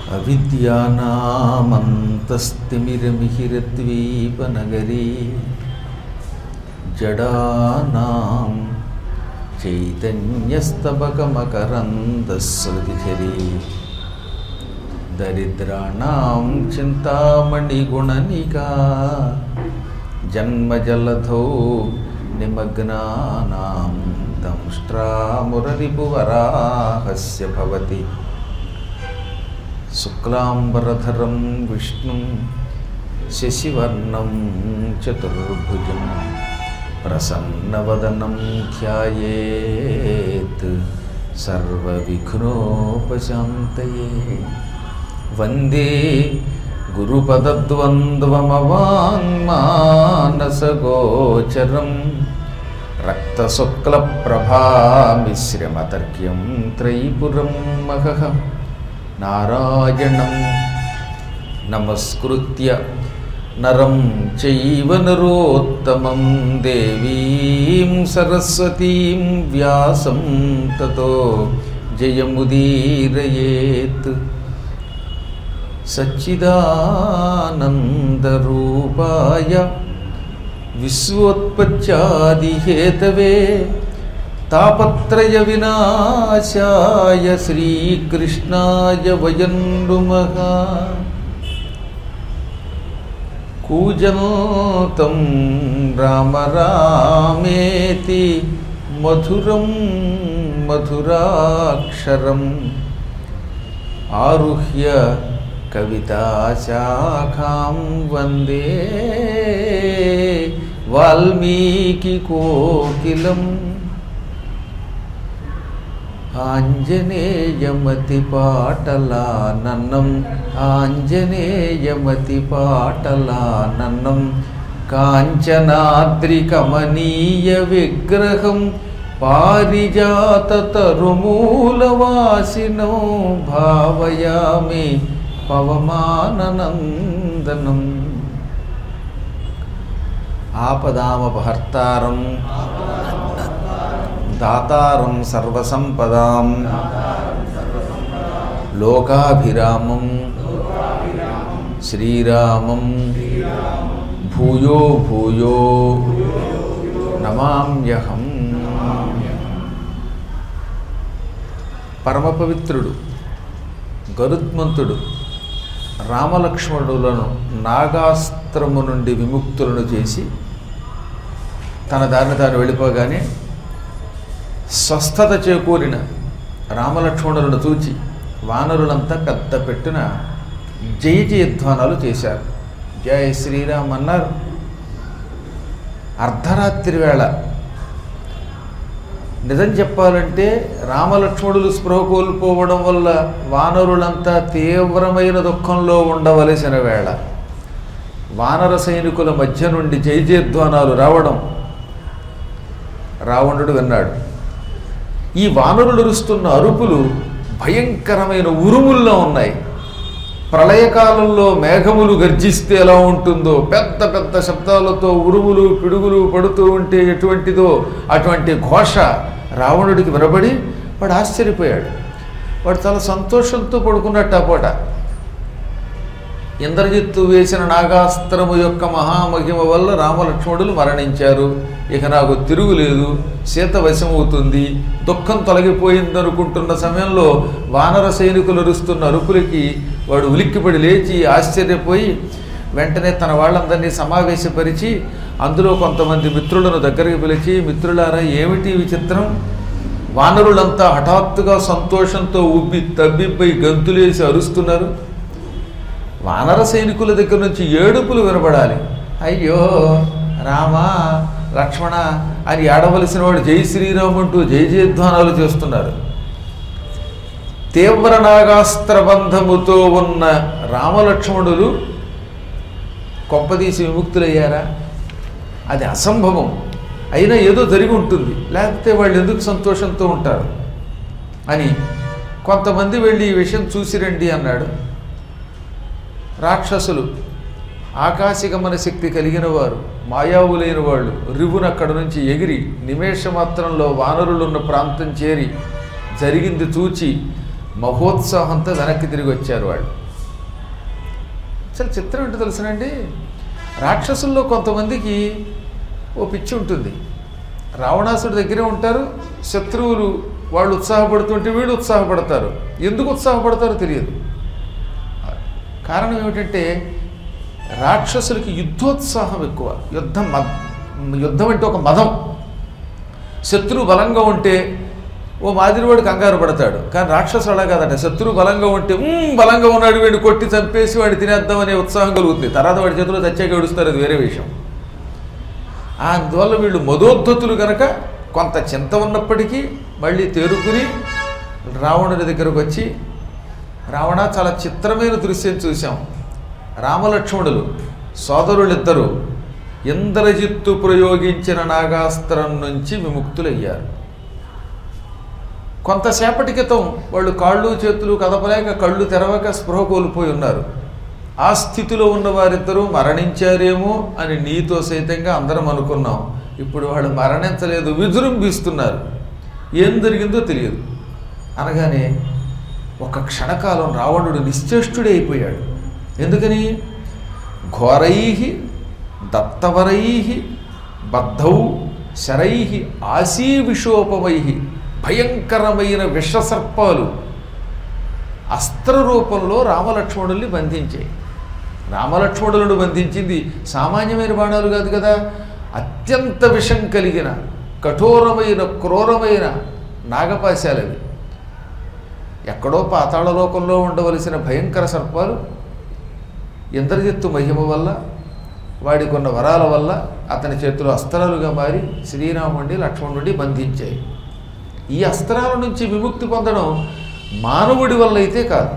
అవిద్యానామంతస్తిమిరమిహిరద్వీపనగరీ జడానాం చైతన్యస్తబకమకరందశ్రుతిఝరీ దరిద్రాణం చింతామణిగుణనికా జన్మజలధౌ నిమగ్నానాం దంష్ట్రామురరిపువరాహస్య భవతి శుక్లాంబరధరం విష్ణుం శశివర్ణం చతుర్భుజం ప్రసన్నవదనం ధ్యాయేత్ సర్వవిఘ్నోపశాంతయే వందే గురుపదద్వంద్వమవాङ्మానసగోచరం రక్తశుక్లప్రభామిశ్రమతర్క్యం త్రైపురం మహః నారాయణం నమస్కృత్య నరం చైవ నరోత్తమం దేవీం సరస్వతీం వ్యాసం తతో జయముదీరయేత్ సచ్చిదానందరూపాయ విశ్వోత్పత్యాదిహేతవే తాపత్రయ వినాశాయ శ్రీకృష్ణాయ వయం నుమః కూజంతం రామ రామేతి మధురం మధురాక్షరం ఆరుహ్య కవితాశాఖాం వందే వాల్మీకి కోకిలం ఆంజనేయమతిపాటలానన్నం ఆంజనేయమతిపాటలానన్నం కాంచనాద్రికమనీయ విగ్రహం పారిజాతతరుమూలవాసినో భావయామి పవమాననందనం ఆపదామపహర్తారం దాతారం సర్వసంపదాం లోకాభిరామం శ్రీరామం భూయో భూయో నమామ్యహం పరమపవిత్రుడు గరుత్మంతుడు రామలక్ష్మణులను నాగాస్త్రము నుండి విముక్తులను చేసి తన దారిని తాను వెళ్ళిపోగానే స్వస్థత చేకూరిన రామలక్ష్మణులను చూచి వానరులంతా పెద్ద పెట్టిన జయ జయధ్వానాలు చేశారు జయ శ్రీరామ్ అన్నారు అర్ధరాత్రి వేళ నిజం చెప్పాలంటే రామలక్ష్మణులు స్పృహ కోల్పోవడం వల్ల వానరులంతా తీవ్రమైన దుఃఖంలో ఉండవలసిన వేళ వానర సైనికుల మధ్య నుండి జయజయధ్వానాలు రావడం రావణుడు విన్నాడు ఈ వానరులు అరుస్తున్న అరుపులు భయంకరమైన ఉరుముల్లో ఉన్నాయి ప్రళయకాలంలో మేఘములు గర్జిస్తే ఎలా ఉంటుందో పెద్ద పెద్ద శబ్దాలతో ఉరుములు పిడుగులు పడుతూ ఉంటే ఎటువంటిదో అటువంటి ఘోష రావణుడికి వినబడి వాడు ఆశ్చర్యపోయాడు వాడు చాలా సంతోషంతో పడుకున్నట్టు ఆ పూట ఇంద్రజిత్తు వేసిన నాగాస్త్రము యొక్క మహామహిమ వల్ల రామలక్ష్మణులు మరణించారు ఇక నాకు తిరుగులేదు సీత వశమవుతుంది దుఃఖం తొలగిపోయిందనుకుంటున్న సమయంలో వానర సైనికులు అరుస్తున్న అరుపులకి వాడు ఉలిక్కిపడి లేచి ఆశ్చర్యపోయి వెంటనే తన వాళ్ళందరినీ సమావేశపరిచి అందులో కొంతమంది మిత్రులను దగ్గరికి పిలిచి మిత్రులారా ఏమిటి విచిత్రం వానరులంతా హఠాత్తుగా సంతోషంతో ఉబ్బి తబ్బిబ్బై గంతులేసి అరుస్తున్నారు వానర సైనికుల దగ్గర నుంచి ఏడుపులు వినబడాలి అయ్యో రామా లక్ష్మణ అని ఏడవలసిన వాడు జై శ్రీరామ్ అంటూ జై జయధ్వానాలు చేస్తున్నారు తీవ్ర నాగాస్త్ర బంధముతో ఉన్న రామలక్ష్మణులు కొంపదీసి విముక్తులయ్యారా అది అసంభవం అయినా ఏదో జరిగి ఉంటుంది లేకపోతే వాళ్ళు ఎందుకు సంతోషంతో ఉంటారు అని కొంతమంది వెళ్ళి ఈ విషయం చూసిరండి అన్నాడు రాక్షసులు ఆకాశగమన శక్తి కలిగిన వారు మాయావులైన వాళ్ళు రివున అక్కడ నుంచి ఎగిరి నిమేష మాత్రంలో వానరులున్న ప్రాంతం చేరి జరిగింది చూచి మహోత్సాహంతో వెనక్కి తిరిగి వచ్చారు వాళ్ళు అసలు చిత్రం ఏంటో తెలుసునండి రాక్షసుల్లో కొంతమందికి ఓ పిచ్చి ఉంటుంది రావణాసుడి దగ్గరే ఉంటారు శత్రువులు వాళ్ళు ఉత్సాహపడుతుంటే వీళ్ళు ఉత్సాహపడతారు ఎందుకు ఉత్సాహపడతారో తెలియదు కారణం ఏమిటంటే రాక్షసులకి యుద్ధోత్సాహం ఎక్కువ యుద్ధం మద్ యుద్ధం అంటే ఒక మదం శత్రువు బలంగా ఉంటే ఓ మాదిరివాడు కంగారు పడతాడు కానీ రాక్షసుడు అలా కాదట శత్రువు బలంగా ఉంటే "ఉమ్, బలంగా ఉన్నాడు వీడిని కొట్టి చంపేసి వాడిని తినేద్దాం అనే ఉత్సాహం కలుగుతుంది తర్వాత వాడి చేతిలో చచ్చాక ఏడుస్తారు అది వేరే విషయం అందువల్ల వీళ్ళు మదోద్ధతులు కనుక కొంత చింత ఉన్నప్పటికీ మళ్ళీ తేరుకుని రావణుడి దగ్గరకు వచ్చి రావణ చాలా చిత్రమైన దృశ్యం చూశాం రామలక్ష్మణులు సోదరులిద్దరూ ఇంద్రజిత్తు ప్రయోగించిన నాగాస్త్రం నుంచి విముక్తులయ్యారు కొంతసేపటి క్రితం వాళ్ళు కాళ్ళు చేతులు కదపలేక కళ్ళు తెరవక స్పృహ కోల్పోయి ఉన్నారు ఆ స్థితిలో ఉన్న వారిద్దరూ మరణించారేమో అని నీతో సైతంగా అందరం అనుకున్నాం ఇప్పుడు వాళ్ళు మరణించలేదు విజృంభిస్తున్నారు ఏం జరిగిందో తెలియదు అనగానే ఒక క్షణకాలం రావణుడు నిశ్చేష్టుడే అయిపోయాడు ఎందుకని ఘోరై దత్తవరై బద్ధౌ శరై ఆశీవిషోపమై భయంకరమైన విషసర్పాలు అస్త్ర రూపంలో రామలక్ష్మణుల్ని బంధించాయి రామలక్ష్మణులను బంధించింది సామాన్యమైన బాణాలు కాదు కదా అత్యంత విషం కలిగిన కఠోరమైన క్రూరమైన నాగపాశాలవి ఎక్కడో పాతాళలోకంలో ఉండవలసిన భయంకర సర్పాలు ఇంద్రజిత్తు మహిమ వల్ల వాడికి ఉన్న వరాల వల్ల అతని చేతిలో అస్త్రాలుగా మారి శ్రీరాముడి లక్ష్మణుడి బంధించాయి ఈ అస్త్రాల నుంచి విముక్తి పొందడం మానవుడి వల్ల అయితే కాదు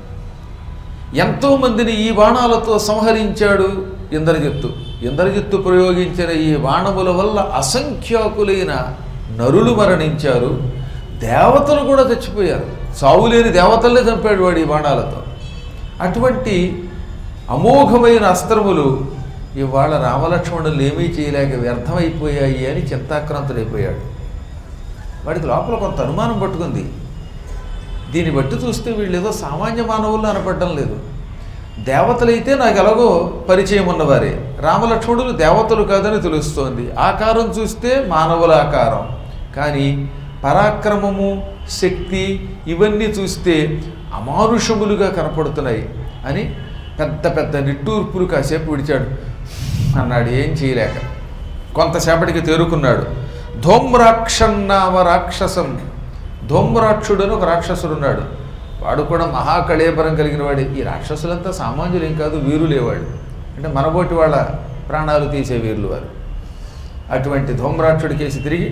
ఎంతోమందిని ఈ బాణాలతో సంహరించాడు ఇంద్రజిత్తు ఇంద్రజిత్తు ప్రయోగించిన ఈ బాణముల వల్ల అసంఖ్యాకులైన నరులు మరణించారు దేవతలు కూడా చచ్చిపోయారు సావులేని దేవతలనే చంపాడు వాడు ఈ బాణాలతో అటువంటి అమోఘమైన అస్త్రములు ఇవాళ రామలక్ష్మణులు ఏమీ చేయలేక వ్యర్థమైపోయాయి అని చింతాక్రాంతుడైపోయాడు వాడికి లోపల కొంత అనుమానం పట్టుకుంది దీన్ని బట్టి చూస్తే వీళ్ళు ఏదో సామాన్య మానవుల్లో అనపడడం లేదు దేవతలైతే నాకు ఎలాగో పరిచయం ఉన్నవారే రామలక్ష్మణులు దేవతలు కాదని తెలుస్తోంది ఆకారం చూస్తే మానవుల ఆకారం కానీ పరాక్రమము శక్తి ఇవన్నీ చూస్తే అమానుషములుగా కనపడుతున్నాయి అని పెద్ద పెద్ద నిట్టూర్పులు కాసేపు విడిచాడు అన్నాడు ఏం చేయలేక కొంతసేపటికి తేరుకున్నాడు ధూమ్రాక్షన్నామ రాక్షసం ధూమ్రాక్షుడు అని ఒక రాక్షసుడు ఉన్నాడు వాడు కూడా మహాకళేబరం కలిగిన వాడే ఈ రాక్షసులంతా సామాన్యులు ఏం కాదు వీరులేవాడు అంటే మనబోటి వాళ్ళ ప్రాణాలు తీసే వీరులు వారు అటువంటి ధూమ్రాక్షుడి కేసి తిరిగి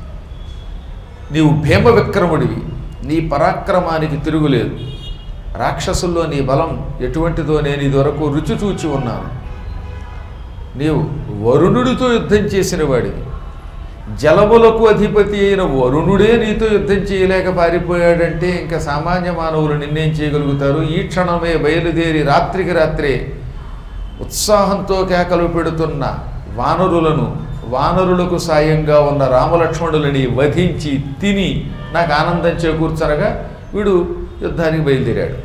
నీవు భీమ విక్రముడివి నీ పరాక్రమానికి తిరుగులేదు రాక్షసుల్లో నీ బలం ఎటువంటిదో నేను ఇదివరకు రుచి చూచి ఉన్నాను నీవు వరుణుడితో యుద్ధం చేసిన వాడివి జలములకు అధిపతి అయిన వరుణుడే నీతో యుద్ధం చేయలేక పారిపోయాడంటే ఇంకా సామాన్య మానవులు నిన్నేం చేయగలుగుతారు ఈ క్షణమే బయలుదేరి రాత్రికి రాత్రే ఉత్సాహంతో కేకలు పెడుతున్న వానరులను వానరులకు సాయంగా ఉన్న రామలక్ష్మణులని వధించి తిని నాకు ఆనందం చేకూర్చనగా వీడు యుద్ధానికి బయలుదేరాడు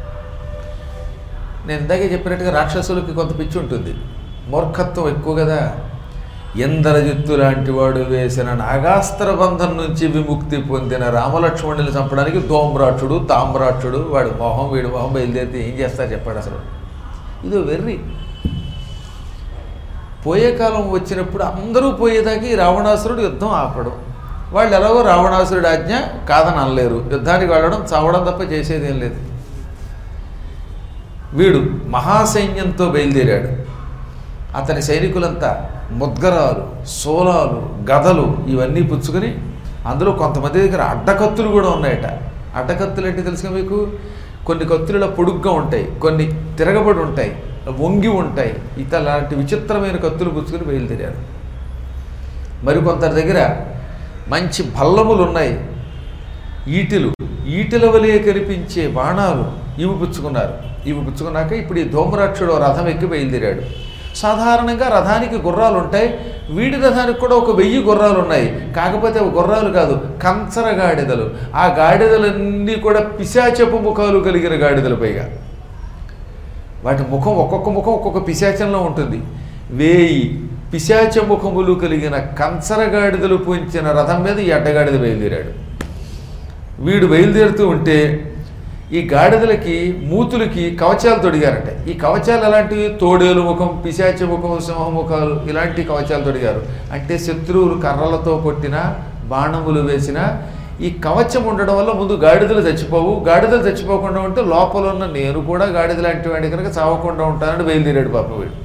నేను ఇందాకే చెప్పినట్టుగా రాక్షసులకి కొంత పిచ్చి ఉంటుంది మూర్ఖత్వం ఎక్కువ కదా ఇంద్రజిత్తు లాంటి వాడు వేసిన నాగాస్త్ర బంధం నుంచి విముక్తి పొందిన రామలక్ష్మణుని చంపడానికి దోమ్రాక్షుడు తామ్రాక్షుడు వాడు మొహం వీడు మొహం బయలుదేరితే ఏం చేస్తారు చెప్పాడు అసలు ఇదో వెర్రి పోయే కాలం వచ్చినప్పుడు అందరూ పోయేదాకా ఈ రావణాసురుడు యుద్ధం ఆపడం వాళ్ళు ఎలాగో రావణాసురుడి ఆజ్ఞ కాదని అనలేరు యుద్ధానికి వెళ్ళడం చావడం తప్ప చేసేది ఏం లేదు వీడు మహాసైన్యంతో బయలుదేరాడు అతని సైనికులంతా ముద్గరాలు సోలాలు గదలు ఇవన్నీ పుచ్చుకొని అందులో కొంతమంది దగ్గర అడ్డకత్తులు కూడా ఉన్నాయట అడ్డకత్తులు అంటే తెలుసుగా మీకు కొన్ని కత్తులు ఇలా పొడుగ్గా ఉంటాయి కొన్ని తిరగబడి ఉంటాయి వంగి ఉంటాయి ఇత లాంటి విచిత్రమైన కత్తులు పుచ్చుకొని బయలుదేరారు మరికొందరి దగ్గర మంచి భల్లములు ఉన్నాయి ఈటెలు ఈటెల వలె కనిపించే బాణాలు ఇవి పుచ్చుకున్నారు ఇవి పుచ్చుకున్నాక ఇప్పుడు ఈ ధూమరాక్షుడు రథం ఎక్కి బయలుదేరాడు సాధారణంగా రథానికి గుర్రాలు ఉంటాయి వీడి రథానికి కూడా ఒక వెయ్యి గుర్రాలు ఉన్నాయి కాకపోతే అవి గుర్రాలు కాదు కంచర గాడిదలు ఆ గాడిదలన్నీ కూడా పిశాచపు ముఖాలు కలిగిన గాడిదలు పైగా వాటి ముఖం ఒక్కొక్క ముఖం ఒక్కొక్క పిశాచంలో ఉంటుంది వేయి పిశాచ ముఖములు కలిగిన కంచరగాడిదలు పొంచిన రథం మీద ఈ అడ్డగాడిద బయలుదేరాడు వీడు బయలుదేరుతూ ఉంటే ఈ గాడిదలకి మూతులకి కవచాలు తొడిగారట ఈ కవచాలు ఎలాంటివి తోడేలు ముఖం పిశాచ ముఖం సింహముఖాలు ఇలాంటి కవచాలు తొడిగారు అంటే శత్రువులు కర్రలతో కొట్టిన బాణములు వేసిన ఈ కవచం ఉండడం వల్ల ముందు గాడిదలు చచ్చిపోవు గాడిదలు చచ్చిపోకుండా ఉంటే లోపల ఉన్న నేను కూడా గాడిద లాంటి వాడి కనుక చావకుండా ఉంటానని బయలుదేరాడు పాప వీడు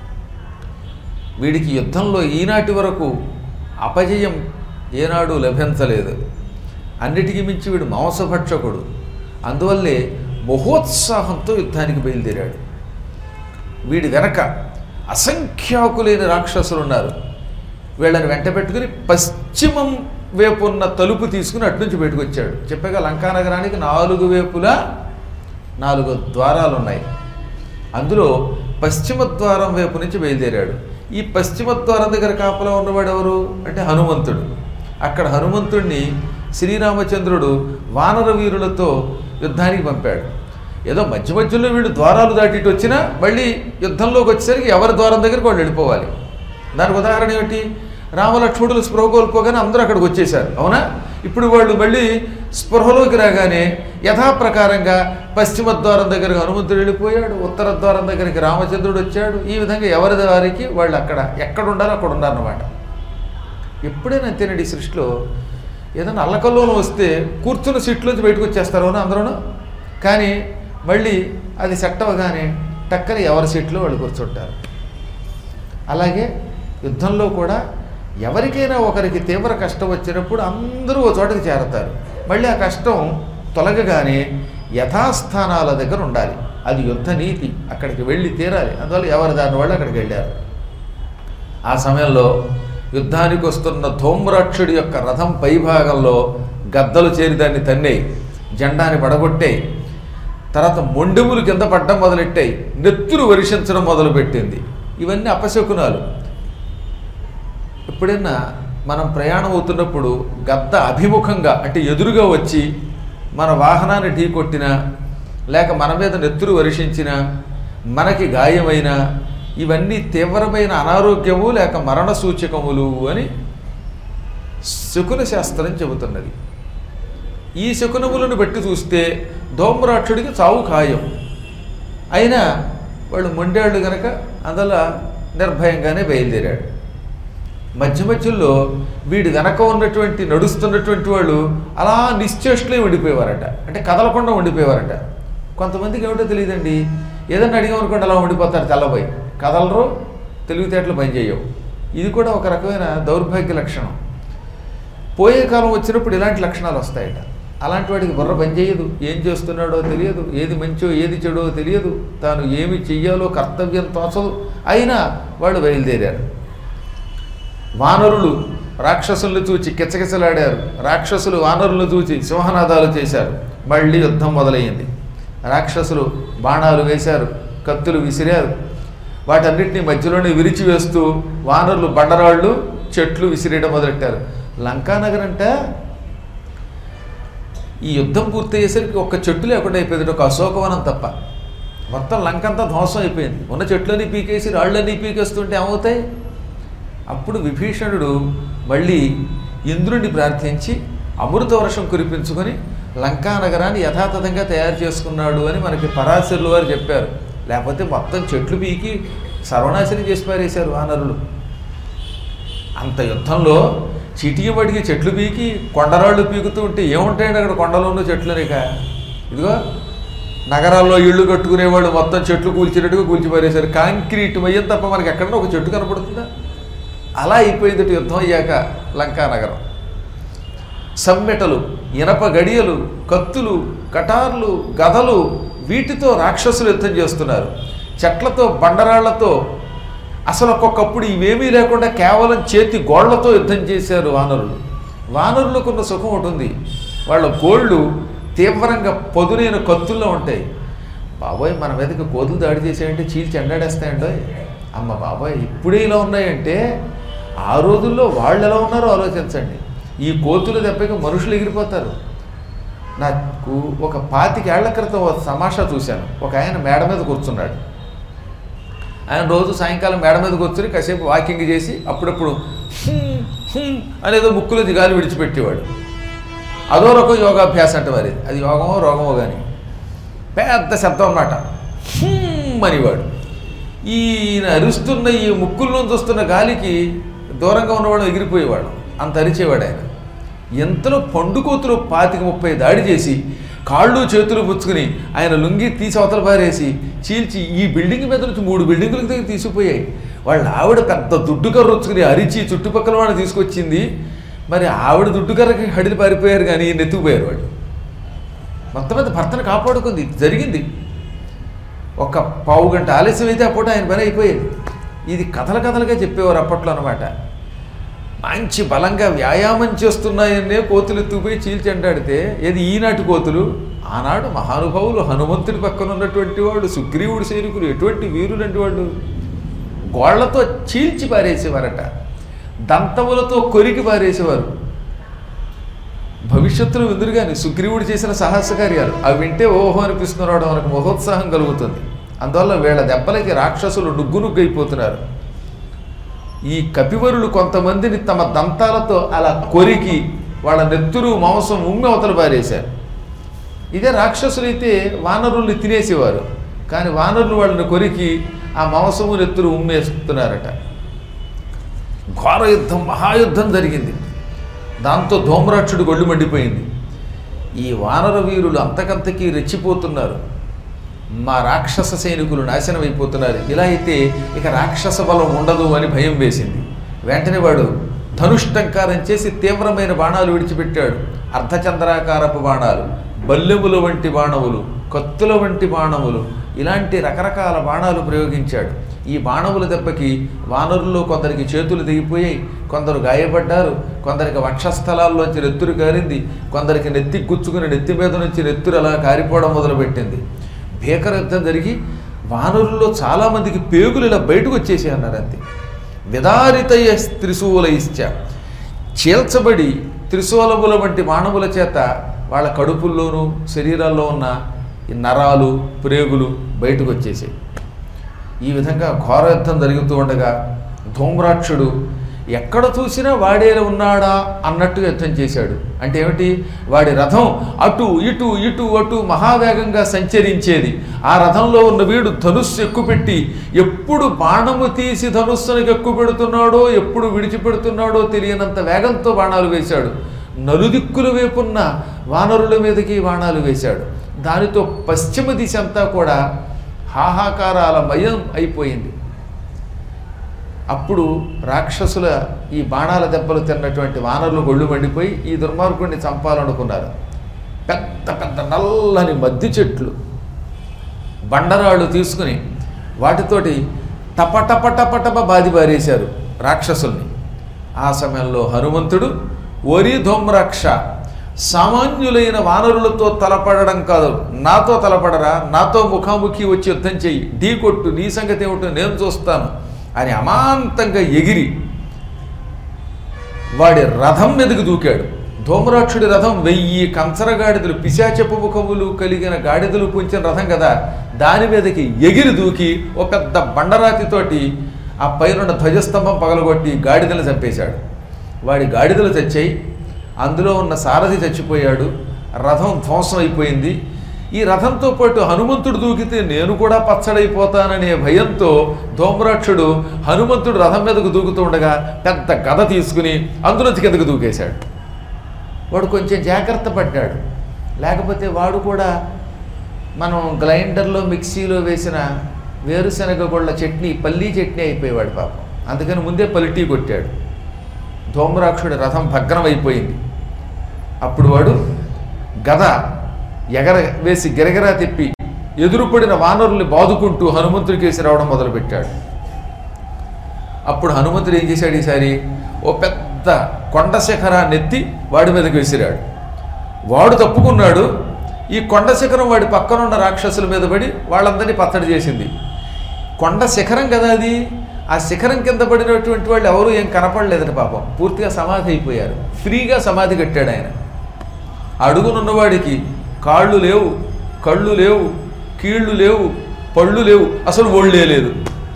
వీడికి యుద్ధంలో ఈనాటి వరకు అపజయం ఏనాడు లభించలేదు అన్నిటికీ మించి వీడు మాంసభక్షకుడు అందువల్లే మహోత్సాహంతో యుద్ధానికి బయలుదేరాడు వీడి వెనక అసంఖ్యాకులైన రాక్షసులు ఉన్నారు వీళ్ళని వెంట పెట్టుకుని పశ్చిమం వైపు ఉన్న తలుపు తీసుకుని అట్నుంచి పెట్టుకొచ్చాడు చెప్పగా లంకా నగరానికి నాలుగు వైపులా నాలుగు ద్వారాలు ఉన్నాయి అందులో పశ్చిమ ద్వారం వైపు నుంచి బయలుదేరాడు ఈ పశ్చిమ ద్వారం దగ్గర కాపలా ఉన్నవాడు ఎవరు అంటే హనుమంతుడు అక్కడ హనుమంతుడిని శ్రీరామచంద్రుడు వానర వీరులతో యుద్ధానికి పంపాడు ఏదో మధ్య మధ్యలో వీడు ద్వారాలు దాటిட்டு వచ్చినా మళ్ళీ యుద్ధంలోకి వచ్చేసరికి ఎవరి ద్వారం దగ్గరికి వాళ్ళు వెళ్ళిపోవాలి దానికి ఉదాహరణ ఏమిటి రామలక్ష్మణులు స్పృహ కోల్పోగానే అందరూ అక్కడికి వచ్చేసారు అవునా ఇప్పుడు వాళ్ళు మళ్ళీ స్పృహలోకి రాగానే యథాప్రకారంగా పశ్చిమ ద్వారం దగ్గరికి హనుమంతుడు వెళ్ళిపోయాడు ఉత్తర ద్వారం దగ్గరికి రామచంద్రుడు వచ్చాడు ఈ విధంగా ఎవరి వారికి వాళ్ళు అక్కడ ఎక్కడ ఉండాలో అక్కడ ఉండాలన్నమాట ఎప్పుడైనా అంతేనండి ఈ సృష్టిలో ఏదైనా అల్లకల్లోనూ వస్తే కూర్చున్న సీట్లోంచి బయటకు వచ్చేస్తారు అవునా అందరూ కానీ మళ్ళీ అది సెట్ అవ్వగానే టక్కన ఎవరి సీట్లో వాళ్ళు కూర్చుంటారు అలాగే యుద్ధంలో కూడా ఎవరికైనా ఒకరికి తీవ్ర కష్టం వచ్చినప్పుడు అందరూ ఒక చోటకి చేరతారు మళ్ళీ ఆ కష్టం తొలగగానే యథాస్థానాల దగ్గర ఉండాలి అది యుద్ధ నీతి అక్కడికి వెళ్ళి తీరాలి అందువల్ల ఎవరి దాని వాళ్ళు అక్కడికి వెళ్ళారు ఆ సమయంలో యుద్ధానికి వస్తున్న ధూమ్రాక్షుడి యొక్క రథం పైభాగంలో గద్దలు చేరి దాన్ని తన్నేయి జెండాని పడగొట్టాయి తర్వాత మొండెములు కింద పడ్డం మొదలెట్టాయి నెత్తురు వర్షించడం మొదలుపెట్టింది ఇవన్నీ అపశకునాలు ఎప్పుడైనా మనం ప్రయాణం అవుతున్నప్పుడు గద్ద అభిముఖంగా అంటే ఎదురుగా వచ్చి మన వాహనాన్ని ఢీకొట్టినా లేక మన మీద నెత్తురు వర్షించినా మనకి గాయమైనా ఇవన్నీ తీవ్రమైన అనారోగ్యము లేక మరణ సూచకములు అని శకున శాస్త్రం చెబుతున్నది ఈ శకునములను బట్టి చూస్తే ధూమ్రాక్షుడికి చావు ఖాయం అయినా వాళ్ళు మొండేళ్ళు గనక అందులో నిర్భయంగానే బయలుదేరాడు మధ్య మధ్యలో వీడి వెనక ఉన్నటువంటి నడుస్తున్నటువంటి వాళ్ళు అలా నిశ్చేష్లే ఉండిపోయేవారట అంటే కదలకుండా ఉండిపోయేవారట కొంతమందికి ఏమిటో తెలియదండి ఏదన్నా అడిగామనుకోండి అలా ఉండిపోతారు తెల్లబోయి కదలరు తెలివితేటలు పనిచేయవు ఇది కూడా ఒక రకమైన దౌర్భాగ్య లక్షణం పోయే కాలం వచ్చినప్పుడు ఇలాంటి లక్షణాలు వస్తాయట అలాంటి వాడికి బుర్ర పనిచేయదు ఏం చేస్తున్నాడో తెలియదు ఏది మంచో ఏది చెడో తెలియదు తాను ఏమి చెయ్యాలో కర్తవ్యం తోచదు అయినా వాళ్ళు బయలుదేరారు వానరులు రాక్షసులను చూచి కిచకిచలాడారు రాక్షసులు వానరులను చూచి సింహనాదాలు చేశారు మళ్ళీ యుద్ధం మొదలయ్యింది రాక్షసులు బాణాలు వేశారు కత్తులు విసిరారు వాటన్నిటిని మధ్యలోనే విరిచి వేస్తూ వానరులు బండరాళ్ళు చెట్లు విసిరేయడం మొదలెట్టారు లంకానగర్ అంటే ఈ యుద్ధం పూర్తయ్యేసరికి ఒక్క చెట్టు లేకుండా అయిపోయింది ఒక అశోకవనం తప్ప మొత్తం లంకంతా ధ్వంసం అయిపోయింది ఉన్న చెట్లన్నీ పీకేసి రాళ్ళన్నీ పీకేస్తుంటే ఏమవుతాయి అప్పుడు విభీషణుడు మళ్ళీ ఇంద్రుడిని ప్రార్థించి అమృత వర్షం కురిపించుకొని లంకా నగరాన్ని యథాతథంగా తయారు చేసుకున్నాడు అని మనకి పరాశరులు వారు చెప్పారు లేకపోతే మొత్తం చెట్లు పీకి సర్వనాశనం చేసి పారేశారు వానరులు అంత యుద్ధంలో చిటికి పడికి చెట్లు పీకి కొండరాళ్ళు పీకుతూ ఉంటే ఏముంటాయండి అక్కడ కొండలోనూ చెట్లనిక ఇదిగో నగరాల్లో ఇళ్ళు కట్టుకునేవాళ్ళు మొత్తం చెట్లు కూల్చినట్టుగా కూల్చిపారేశారు కాంక్రీట్ మయ్యం తప్ప మనకి ఎక్కడన్నా ఒక చెట్టు కనపడుతుందా అలా అయిపోయింది యుద్ధం అయ్యాక లంకా నగరం సమ్మెటలు ఇనప గడియలు కత్తులు కటార్లు గదలు వీటితో రాక్షసులు యుద్ధం చేస్తున్నారు చెట్లతో బండరాళ్లతో అసలు ఒక్కొక్కప్పుడు ఇవేమీ లేకుండా కేవలం చేతి గోళ్లతో యుద్ధం చేశారు వానరులు వానరులకున్న సుఖం ఉంటుంది వాళ్ళ గోళ్ళు తీవ్రంగా పదునైన కత్తుల్లో ఉంటాయి బాబోయ్ మన మీదకి కోతులు దాడి చేసాయంటే చీల్చి ఎండాడేస్తాయండో అమ్మ బాబోయ్ ఇప్పుడే ఇలా ఉన్నాయంటే ఆ రోజుల్లో వాళ్ళు ఎలా ఉన్నారో ఆలోచించండి ఈ కోతుల దెబ్బకి మనుషులు ఎగిరిపోతారు నాకు ఒక పాతికేళ్ల క్రితం ఒక సమాషా చూశాను ఒక ఆయన మేడ మీద కూర్చున్నాడు ఆయన రోజు సాయంకాలం మేడ మీదకి వచ్చి కాసేపు వాకింగ్ చేసి అప్పుడప్పుడు "హ్మ్, హ్మ్" అనేదో ముక్కులో గాలి విడిచిపెట్టేవాడు అదో రకం యోగాభ్యాసం అంటే మరి అది యోగమో రోగమో కానీ పెద్ద శబ్దం అన్నమాట "హ్మ్" అనేవాడు ఈయన అరుస్తున్న ఈ ముక్కుల్లోంచి వస్తున్న గాలికి దూరంగా ఉన్నవాడు ఎగిరిపోయేవాడు అంత అరిచేవాడు ఆయన ఎంతలో పండుకోతులు పాతిక ముప్పై దాడి చేసి కాళ్ళు చేతులు పుచ్చుకుని ఆయన లుంగి తీసి అవతల పారేసి చీల్చి ఈ బిల్డింగ్ మీద నుంచి మూడు బిల్డింగులకు దగ్గర తీసుకుపోయాయి వాళ్ళ ఆవిడ పెద్ద దుడ్డు కర్ర వచ్చుకుని అరిచి చుట్టుపక్కల వాళ్ళని తీసుకొచ్చింది మరి ఆవిడ దుడ్డు కర్రకి హడిలి పారిపోయారు కానీ నెత్తుకుపోయారు వాళ్ళు మొత్తం మీద భర్తను కాపాడుకుంది ఇది జరిగింది ఒక పావు గంట ఆలస్యం అయితే ఆ పూట ఆయన పని అయిపోయేది ఇది కథల కథలుగా చెప్పేవారు అప్పట్లో అనమాట మంచి బలంగా వ్యాయామం చేస్తున్నాయనే కోతులు ఎత్తుకుపోయి చీల్చెంటాడితే ఏది ఈనాటి కోతులు ఆనాడు మహానుభావులు హనుమంతుడి పక్కన ఉన్నటువంటి వాడు సుగ్రీవుడు సైనికులు ఎటువంటి వీరులంటి వాళ్ళు గోళ్లతో చీల్చి పారేసేవారట దంతములతో కొరికి పారేసేవారు భవిష్యత్తులో ఎదురుగాని సుగ్రీవుడు చేసిన సాహస కార్యాలు అవి వింటే ఓహో అనిపిస్తున్నాడు మనకు మహోత్సాహం కలుగుతుంది అందువల్ల వీళ్ళ దెబ్బలకి రాక్షసులు నుగ్గు నుగ్గు అయిపోతున్నారు ఈ కపివరులు కొంతమందిని తమ దంతాలతో అలా కొరికి వాళ్ళ నెత్తురు మాంసం ఉమ్మి అవతల పారేశారు ఇదే రాక్షసులైతే వానరుల్ని తినేసేవారు కానీ వానరులు వాళ్ళని కొరికి ఆ మాంసము నెత్తురు ఉమ్మేస్తున్నారట ఘోర యుద్ధం మహాయుద్ధం జరిగింది దాంతో ధూమ్రాక్షుడు గొళ్ళు మండిపోయింది ఈ వానర వీరులు అంతకంతకీ రెచ్చిపోతున్నారు మా రాక్షస సైనికులు నాశనం అయిపోతున్నారు ఇలా అయితే ఇక రాక్షస బలం ఉండదు అని భయం వేసింది వెంటనే వాడు ధనుష్టంకారం చేసి తీవ్రమైన బాణాలు విడిచిపెట్టాడు అర్ధచంద్రాకారపు బాణాలు బల్లెముల వంటి బాణములు కత్తుల వంటి బాణములు ఇలాంటి రకరకాల బాణాలు ప్రయోగించాడు ఈ బాణముల దెబ్బకి వానరుల్లో కొందరికి చేతులు దిగిపోయాయి కొందరు గాయపడ్డారు కొందరికి వక్షస్థలాల్లోంచి నెత్తురు కారింది కొందరికి నెత్తి గుచ్చుకుని నెత్తి మీద నుంచి నెత్తురు అలా కారిపోవడం మొదలుపెట్టింది భీకర యుద్ధం జరిగి వానరుల్లో చాలామందికి పేగులు ఇలా బయటకు వచ్చేసి అన్నారు అంతే విదారితయ త్రిశూలయిశ్చ చీల్చబడి త్రిశూలముల వంటి మానవుల చేత వాళ్ళ కడుపుల్లోనూ శరీరాల్లో ఉన్న ఈ నరాలు ప్రేగులు బయటకు వచ్చేసాయి ఈ విధంగా ఘోర యుద్ధం జరుగుతూ ఉండగా ధూమ్రాక్షుడు ఎక్కడ చూసినా వాడే ఉన్నాడా అన్నట్టు యుద్ధం చేశాడు అంటే ఏమిటి వాడి రథం అటు ఇటు ఇటు అటు మహావేగంగా సంచరించేది ఆ రథంలో ఉన్న వీడు ధనుస్సు ఎక్కుపెట్టి ఎప్పుడు బాణము తీసి ధనుస్సునికి ఎక్కువ పెడుతున్నాడో ఎప్పుడు విడిచిపెడుతున్నాడో తెలియనంత వేగంతో బాణాలు వేశాడు నలుదిక్కుల వైపున్న వానరుల మీదకి బాణాలు వేశాడు దానితో పశ్చిమ దిశ అంతా కూడా హాహాకారాల మయం అయిపోయింది అప్పుడు రాక్షసుల ఈ బాణాల దెబ్బలు తిన్నటువంటి వానరులు గొళ్ళు మండిపోయి ఈ దుర్మార్గుడిని చంపాలనుకున్నారు పెద్ద పెద్ద నల్లని మద్ది చెట్లు బండరాళ్ళు తీసుకుని వాటితోటి టప టప టప టప బాది బారేశారు రాక్షసుల్ని ఆ సమయంలో హనుమంతుడు ఒరి ధూమ్రాక్ష సామాన్యులైన వానరులతో తలపడడం కాదు నాతో తలపడరా నాతో ముఖాముఖి వచ్చి యుద్ధం చెయ్యి ఢీ కొట్టు నీ సంగతి ఏమిటో నేను చూస్తాను అని అమాంతంగా ఎగిరి వాడి రథం మీదకి దూకాడు ధూమరాక్షుడి రథం వెయ్యి కంచర గాడిదలు పిశాచపు ముఖములు కలిగిన గాడిదలు పుంచిన రథం కదా దాని మీదకి ఎగిరి దూకి ఒక పెద్ద బండరాతితోటి ఆ పైన ధ్వజస్తంభం పగలగొట్టి గాడిదలు చంపేశాడు వాడి గాడిదలు చచ్చాయి అందులో ఉన్న సారథి చచ్చిపోయాడు రథం ధ్వంసం అయిపోయింది ఈ రథంతో పాటు హనుమంతుడు దూకితే నేను కూడా పచ్చడైపోతాననే భయంతో ధూమ్రాక్షుడు హనుమంతుడు రథం మీదకు దూకుతూ ఉండగా పెద్ద గద తీసుకుని అందులోంచి కిందకు దూకేశాడు వాడు కొంచెం జాగ్రత్త పడ్డాడు లేకపోతే వాడు కూడా మనం గ్రైండర్లో మిక్సీలో వేసిన వేరుశనగ గొళ్ళ చట్నీ పల్లీ చట్నీ అయిపోయేవాడు పాపం అందుకని ముందే పల్టీ కొట్టాడు ధూమ్రాక్షుడి రథం భగ్నం అయిపోయింది అప్పుడు వాడు గద ఎగర వేసి గిరగిరా తిప్పి ఎదురుపడిన వానరుల్ని బాదుకుంటూ హనుమంతుడికి వేసి రావడం మొదలుపెట్టాడు అప్పుడు హనుమంతుడు ఏం చేశాడు ఈసారి ఓ పెద్ద కొండ శిఖరాన్ని ఎత్తి వాడి మీదకి విసిరాడు వాడు తప్పుకున్నాడు ఈ కొండ శిఖరం వాడి పక్కన ఉన్న రాక్షసుల మీద పడి వాళ్ళందరినీ పచ్చడి చేసింది కొండ శిఖరం కదా అది ఆ శిఖరం కింద పడినటువంటి వాళ్ళు ఎవరు ఏం కనపడలేదట పాపం పూర్తిగా సమాధి అయిపోయారు ఫ్రీగా సమాధి కట్టాడు ఆయన అడుగునున్నవాడికి కాళ్ళు లేవు కళ్ళు లేవు కీళ్ళు లేవు పళ్ళు లేవు అసలు ఒళ్ళే లేదు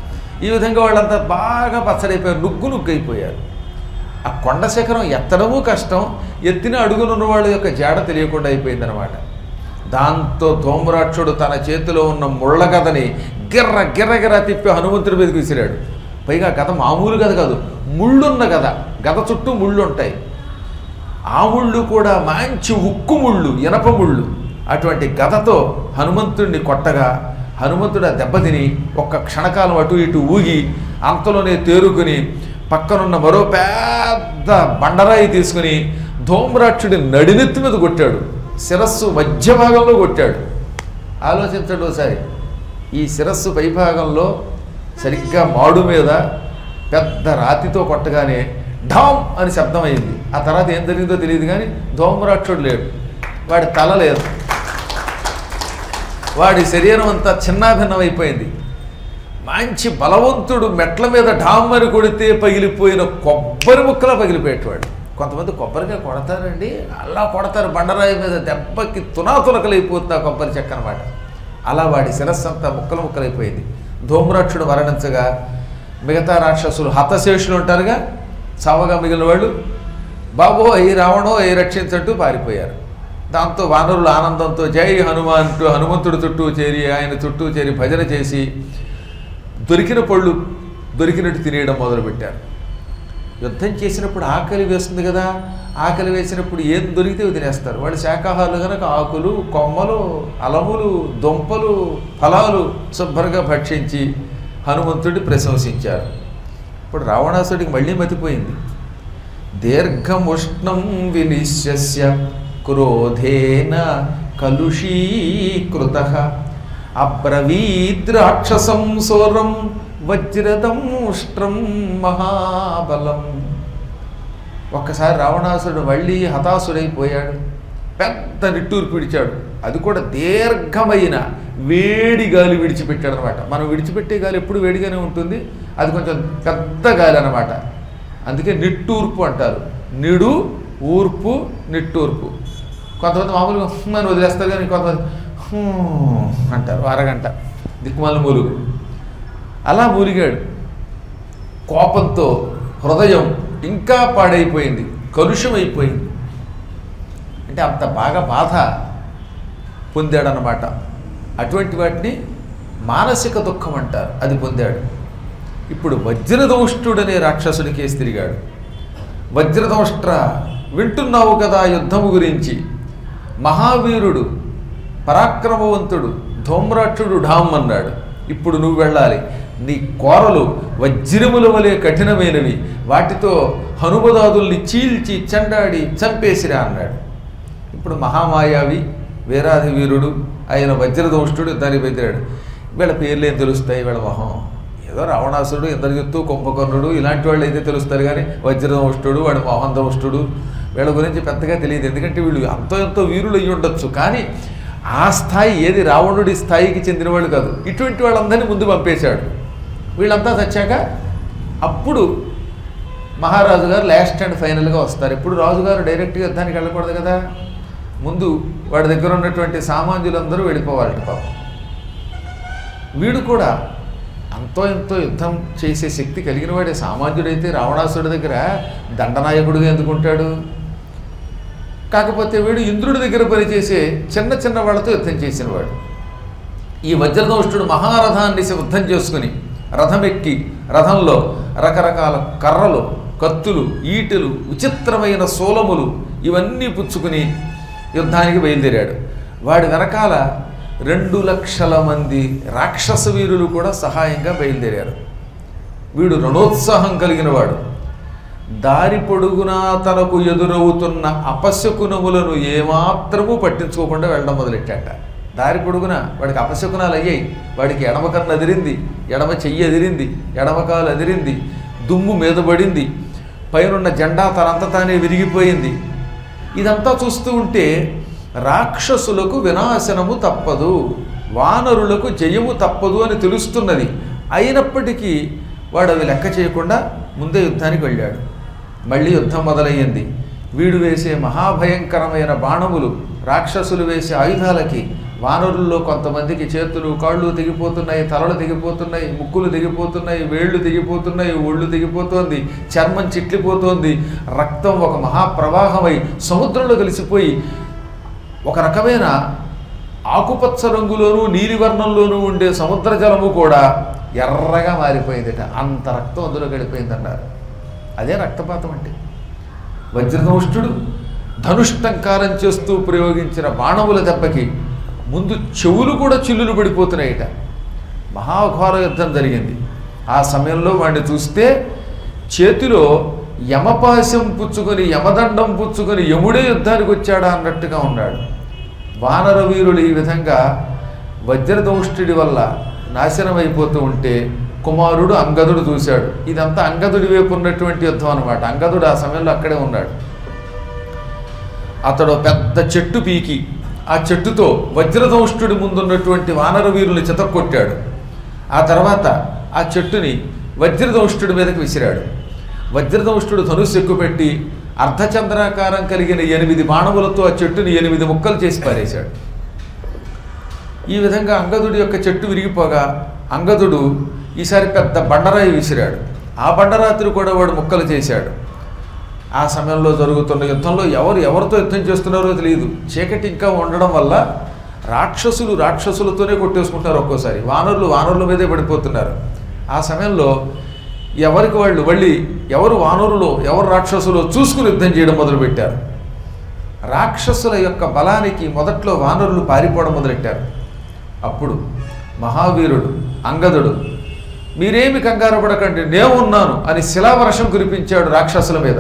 ఈ విధంగా వాళ్ళంతా బాగా పచ్చడైపోయారు నుగ్గు నుగ్గు అయిపోయారు ఆ కొండ శిఖరం ఎత్తడము కష్టం ఎత్తిన అడుగునున్న వాళ్ళ యొక్క జాడ తెలియకుండా అయిపోయిందనమాట దాంతో ధూమ్రాక్షుడు తన చేతిలో ఉన్న ముళ్ళ గదని గిర్ర గిర్ర గిర్ర తిప్పి హనుమంతుడి మీదకి విసిరాడు పైగా గద మామూలు గద కాదు ముళ్ళున్న గద గద చుట్టూ ముళ్ళు ఉంటాయి ఆ ముళ్ళు కూడా మంచి ఉక్కు ముళ్ళు ఇనప ముళ్ళు అటువంటి గదతో హనుమంతుడిని కొట్టగా హనుమంతుడు ఆ దెబ్బతిని ఒక్క క్షణకాలం అటు ఇటు ఊగి అంతలోనే తేరుకుని పక్కనున్న మరో పెద్ద బండరాయి తీసుకుని ధూమ్రాక్షుడి నడినెత్తి మీద కొట్టాడు శిరస్సు మధ్య భాగంలో కొట్టాడు ఆలోచించండి ఒకసారి ఈ శిరస్సు పైభాగంలో సరిగ్గా మాడు మీద పెద్ద రాతితో కొట్టగానే ఢామ్ అని శబ్దం అయింది ఆ తర్వాత ఏం జరిగిందో తెలియదు కానీ ధూమ్రాక్షుడు లేడు వాడి తల లేదు వాడి శరీరం అంతా చిన్నాభిన్నమైపోయింది మంచి బలవంతుడు మెట్ల మీద ఢామ్ అని కొడితే పగిలిపోయిన కొబ్బరి ముక్కలా పగిలిపోయేటవాడు కొంతమంది కొబ్బరికాయ కొడతారండి అలా కొడతారు బండరాయి మీద దెబ్బకి తునాతునకలైపోతుంది ఆ కొబ్బరి చెక్క అనమాట అలా వాడి శిరస్సు అంతా ముక్కలు ముక్కలైపోయింది ధూమ్రాక్షుడు మరణించగా మిగతా రాక్షసులు హతశేషులు ఉంటారుగా చావగా మిగిలిన వాళ్ళు బాబో ఏ రావణో ఏ రక్షించట్టు పారిపోయారు దాంతో వానరులు ఆనందంతో జై హనుమాన్ అంటూ హనుమంతుడి చుట్టూ చేరి ఆయన చుట్టూ చేరి భజన చేసి దొరికిన పళ్ళు దొరికినట్టు తినేయడం మొదలుపెట్టారు యుద్ధం చేసినప్పుడు ఆకలి వేస్తుంది కదా ఆకలి వేసినప్పుడు ఏం దొరికితే అవి తినేస్తారు వాళ్ళు శాకాహారులు కనుక ఆకులు కొమ్మలు అలములు దుంపలు ఫలాలు శుభ్రంగా భక్షించి హనుమంతుడి ప్రశంసించారు ఇప్పుడు రావణాసుడికి మళ్ళీ మతిపోయింది దీర్ఘముష్ణం వినిశ్యస్య క్రోధేన కలుషీకృత అబ్రవీద్రాక్షసం సోరం వజ్రదంష్ట్రం మహాబలం ఒక్కసారి రావణాసురుడు మళ్ళీ హతాసుడైపోయాడు పెద్ద నిట్టూరు పిడిచాడు అది కూడా దీర్ఘమైన వేడి గాలి విడిచిపెట్టాడు అనమాట మనం విడిచిపెట్టే గాలి ఎప్పుడు వేడిగానే ఉంటుంది అది కొంచెం పెద్ద గాలి అనమాట అందుకే నిట్టూర్పు అంటారు నిడు ఊర్పు నిట్టూర్పు కొంతమంది మామూలుగా "హ్మ్" అని వదిలేస్తారు కానీ కొంతమంది "హ్మ్" అంటారు అరగంట దిక్కుమాల మూలుగు అలా మూలిగాడు కోపంతో హృదయం ఇంకా పాడైపోయింది కలుషమైపోయింది అంటే అంత బాగా బాధ పొందాడనమాట అటువంటి వాటిని మానసిక దుఃఖం అంటారు అది పొందాడు ఇప్పుడు వజ్రదౌష్టుడనే రాక్షసుడి కేసు తిరిగాడు వజ్రదౌష్ట్ర వింటున్నావు కదా యుద్ధము గురించి మహావీరుడు పరాక్రమవంతుడు ధూమ్రాక్షుడు ఢామ్ అన్నాడు ఇప్పుడు నువ్వు వెళ్ళాలి నీ కోరలు వజ్రముల వలె కఠినమైనవి వాటితో హనుమదాదుల్ని చీల్చి చెండాడి చంపేసిరా అన్నాడు ఇప్పుడు మహామాయావి వీరాధి వీరుడు ఆయన వజ్రదోష్టుడు దాన్ని బెదిరాడు వీళ్ళ పేర్లు ఏం తెలుస్తాయి వీళ్ళ మొహం ఏదో రావణాసుడు ఇంద్రజిత్తు కుంభకర్ణుడు ఇలాంటి వాళ్ళు అయితే తెలుస్తారు కానీ వజ్రదోష్టుడు వాడు మోహందోష్టుడు వీళ్ళ గురించి పెద్దగా తెలియదు ఎందుకంటే వీళ్ళు అంతో ఎంతో వీరులు అయ్యి ఉండొచ్చు కానీ ఆ స్థాయి ఏది రావణుడి స్థాయికి చెందినవాళ్ళు కాదు ఇటువంటి వాళ్ళందరినీ ముందు పంపేశాడు వీళ్ళంతా చచ్చాక అప్పుడు మహారాజు గారు లాస్ట్ అండ్ ఫైనల్గా వస్తారు ఇప్పుడు రాజుగారు డైరెక్ట్గా యుద్ధానికి వెళ్ళకూడదు కదా ముందు వాడి దగ్గర ఉన్నటువంటి సామాన్యులందరూ వెళ్ళిపోవాలి పాపం వీడు కూడా అంతో ఎంతో యుద్ధం చేసే శక్తి కలిగిన వాడే సామాన్యుడైతే రావణాసుడి దగ్గర దండనాయకుడిగా ఎందుకుంటాడు కాకపోతే వీడు ఇంద్రుడి దగ్గర పనిచేసే చిన్న చిన్న వాళ్ళతో యుద్ధం చేసినవాడు ఈ వజ్రదోష్టుడు మహారథాన్ని సిద్ధం చేసుకుని రథం ఎక్కి రథంలో రకరకాల కర్రలు కత్తులు ఈటెలు విచిత్రమైన సోలములు ఇవన్నీ పుచ్చుకుని యుద్ధానికి బయలుదేరాడు వాడి వెనకాల రెండు లక్షల మంది రాక్షస వీరులు కూడా సహాయంగా బయలుదేరారు వీడు రణోత్సాహం కలిగిన వాడు దారి పొడుగునా తనకు ఎదురవుతున్న అపశకునములను ఏమాత్రము పట్టించుకోకుండా వెళ్ళడం మొదలెట్టాట దారి పొడుగున వాడికి అపశకునాలు అయ్యాయి వాడికి ఎడమ కన్ను అదిరింది ఎడమ చెయ్యి అదిరింది ఎడమ కాలు అదిరింది దుమ్ము మీద పడింది పైనున్న జెండా తనంత తానే విరిగిపోయింది ఇదంతా చూస్తూ ఉంటే రాక్షసులకు వినాశనము తప్పదు వానరులకు జయము తప్పదు అని తెలుస్తున్నది అయినప్పటికీ వాడు అవి లెక్క చేయకుండా ముందే యుద్ధానికి వెళ్ళాడు మళ్ళీ యుద్ధం మొదలయ్యింది వీడు వేసే మహాభయంకరమైన బాణములు రాక్షసులు వేసే ఆయుధాలకి వానరుల్లో కొంతమందికి చేతులు కాళ్ళు తెగిపోతున్నాయి తలలు తెగిపోతున్నాయి ముక్కులు తెగిపోతున్నాయి వేళ్ళు తెగిపోతున్నాయి ఒళ్ళు తెగిపోతోంది చర్మం చిట్లిపోతోంది రక్తం ఒక మహాప్రవాహమై సముద్రంలో కలిసిపోయి ఒక రకమైన ఆకుపచ్చ రంగులోనూ నీలివర్ణంలోనూ ఉండే సముద్ర జలము కూడా ఎర్రగా మారిపోయిందిట అంత రక్తం అందులో గడిపోయిందన్నారు అదే రక్తపాతం అంటే వజ్రదౌష్టుడు ధనుష్టంకారం చేస్తూ ప్రయోగించిన బాణముల దెబ్బకి ముందు చెవులు కూడా చిల్లులు పడిపోతున్నాయిట మహాఘోర యుద్ధం జరిగింది ఆ సమయంలో వాడిని చూస్తే చేతిలో యమపాశం పుచ్చుకొని యమదండం పుచ్చుకొని యముడే యుద్ధానికి వచ్చాడా అన్నట్టుగా ఉన్నాడు వానర వీరులు ఈ విధంగా వజ్రదౌష్టుడి వల్ల నాశనం అయిపోతూ ఉంటే కుమారుడు అంగదుడు చూశాడు ఇదంతా అంగదుడి వైపు ఉన్నటువంటి యుద్ధం అనమాట అంగదుడు ఆ సమయంలో అక్కడే ఉన్నాడు అతడు పెద్ద చెట్టు పీకి ఆ చెట్టుతో వజ్రదౌష్టుడి ముందున్నటువంటి వానర వీరుని చితక్కొట్టాడు ఆ తర్వాత ఆ చెట్టుని వజ్రదౌష్టుడి మీదకి విసిరాడు వజ్రదౌష్టుడు ధనుస్సు ఎక్కుపెట్టి అర్ధచంద్రాకారం కలిగిన ఎనిమిది బాణములతో ఆ చెట్టుని ఎనిమిది ముక్కలు చేసి పారేశాడు ఈ విధంగా అంగదుడి యొక్క చెట్టు విరిగిపోగా అంగదుడు ఈసారి పెద్ద బండరాయి విసిరాడు ఆ బండరాత్రి కూడా వాడు ముక్కలు చేశాడు ఆ సమయంలో జరుగుతున్న యుద్ధంలో ఎవరు ఎవరితో యుద్ధం చేస్తున్నారో తెలియదు చీకటి ఇంకా ఉండడం వల్ల రాక్షసులు రాక్షసులతోనే కొట్టేసుకుంటారు ఒక్కోసారి వానరులు వానరుల మీదే పడిపోతున్నారు ఆ సమయంలో ఎవరికి వాళ్ళు మళ్ళీ ఎవరు వానరులు ఎవరు రాక్షసులు చూసుకుని యుద్ధం చేయడం మొదలుపెట్టారు రాక్షసుల యొక్క బలానికి మొదట్లో వానరులు పారిపోవడం మొదలెట్టారు అప్పుడు మహావీరుడు అంగదుడు మీరేమి కంగారు పడకండి నేనున్నాను అని శిలావర్షం కురిపించాడు రాక్షసుల మీద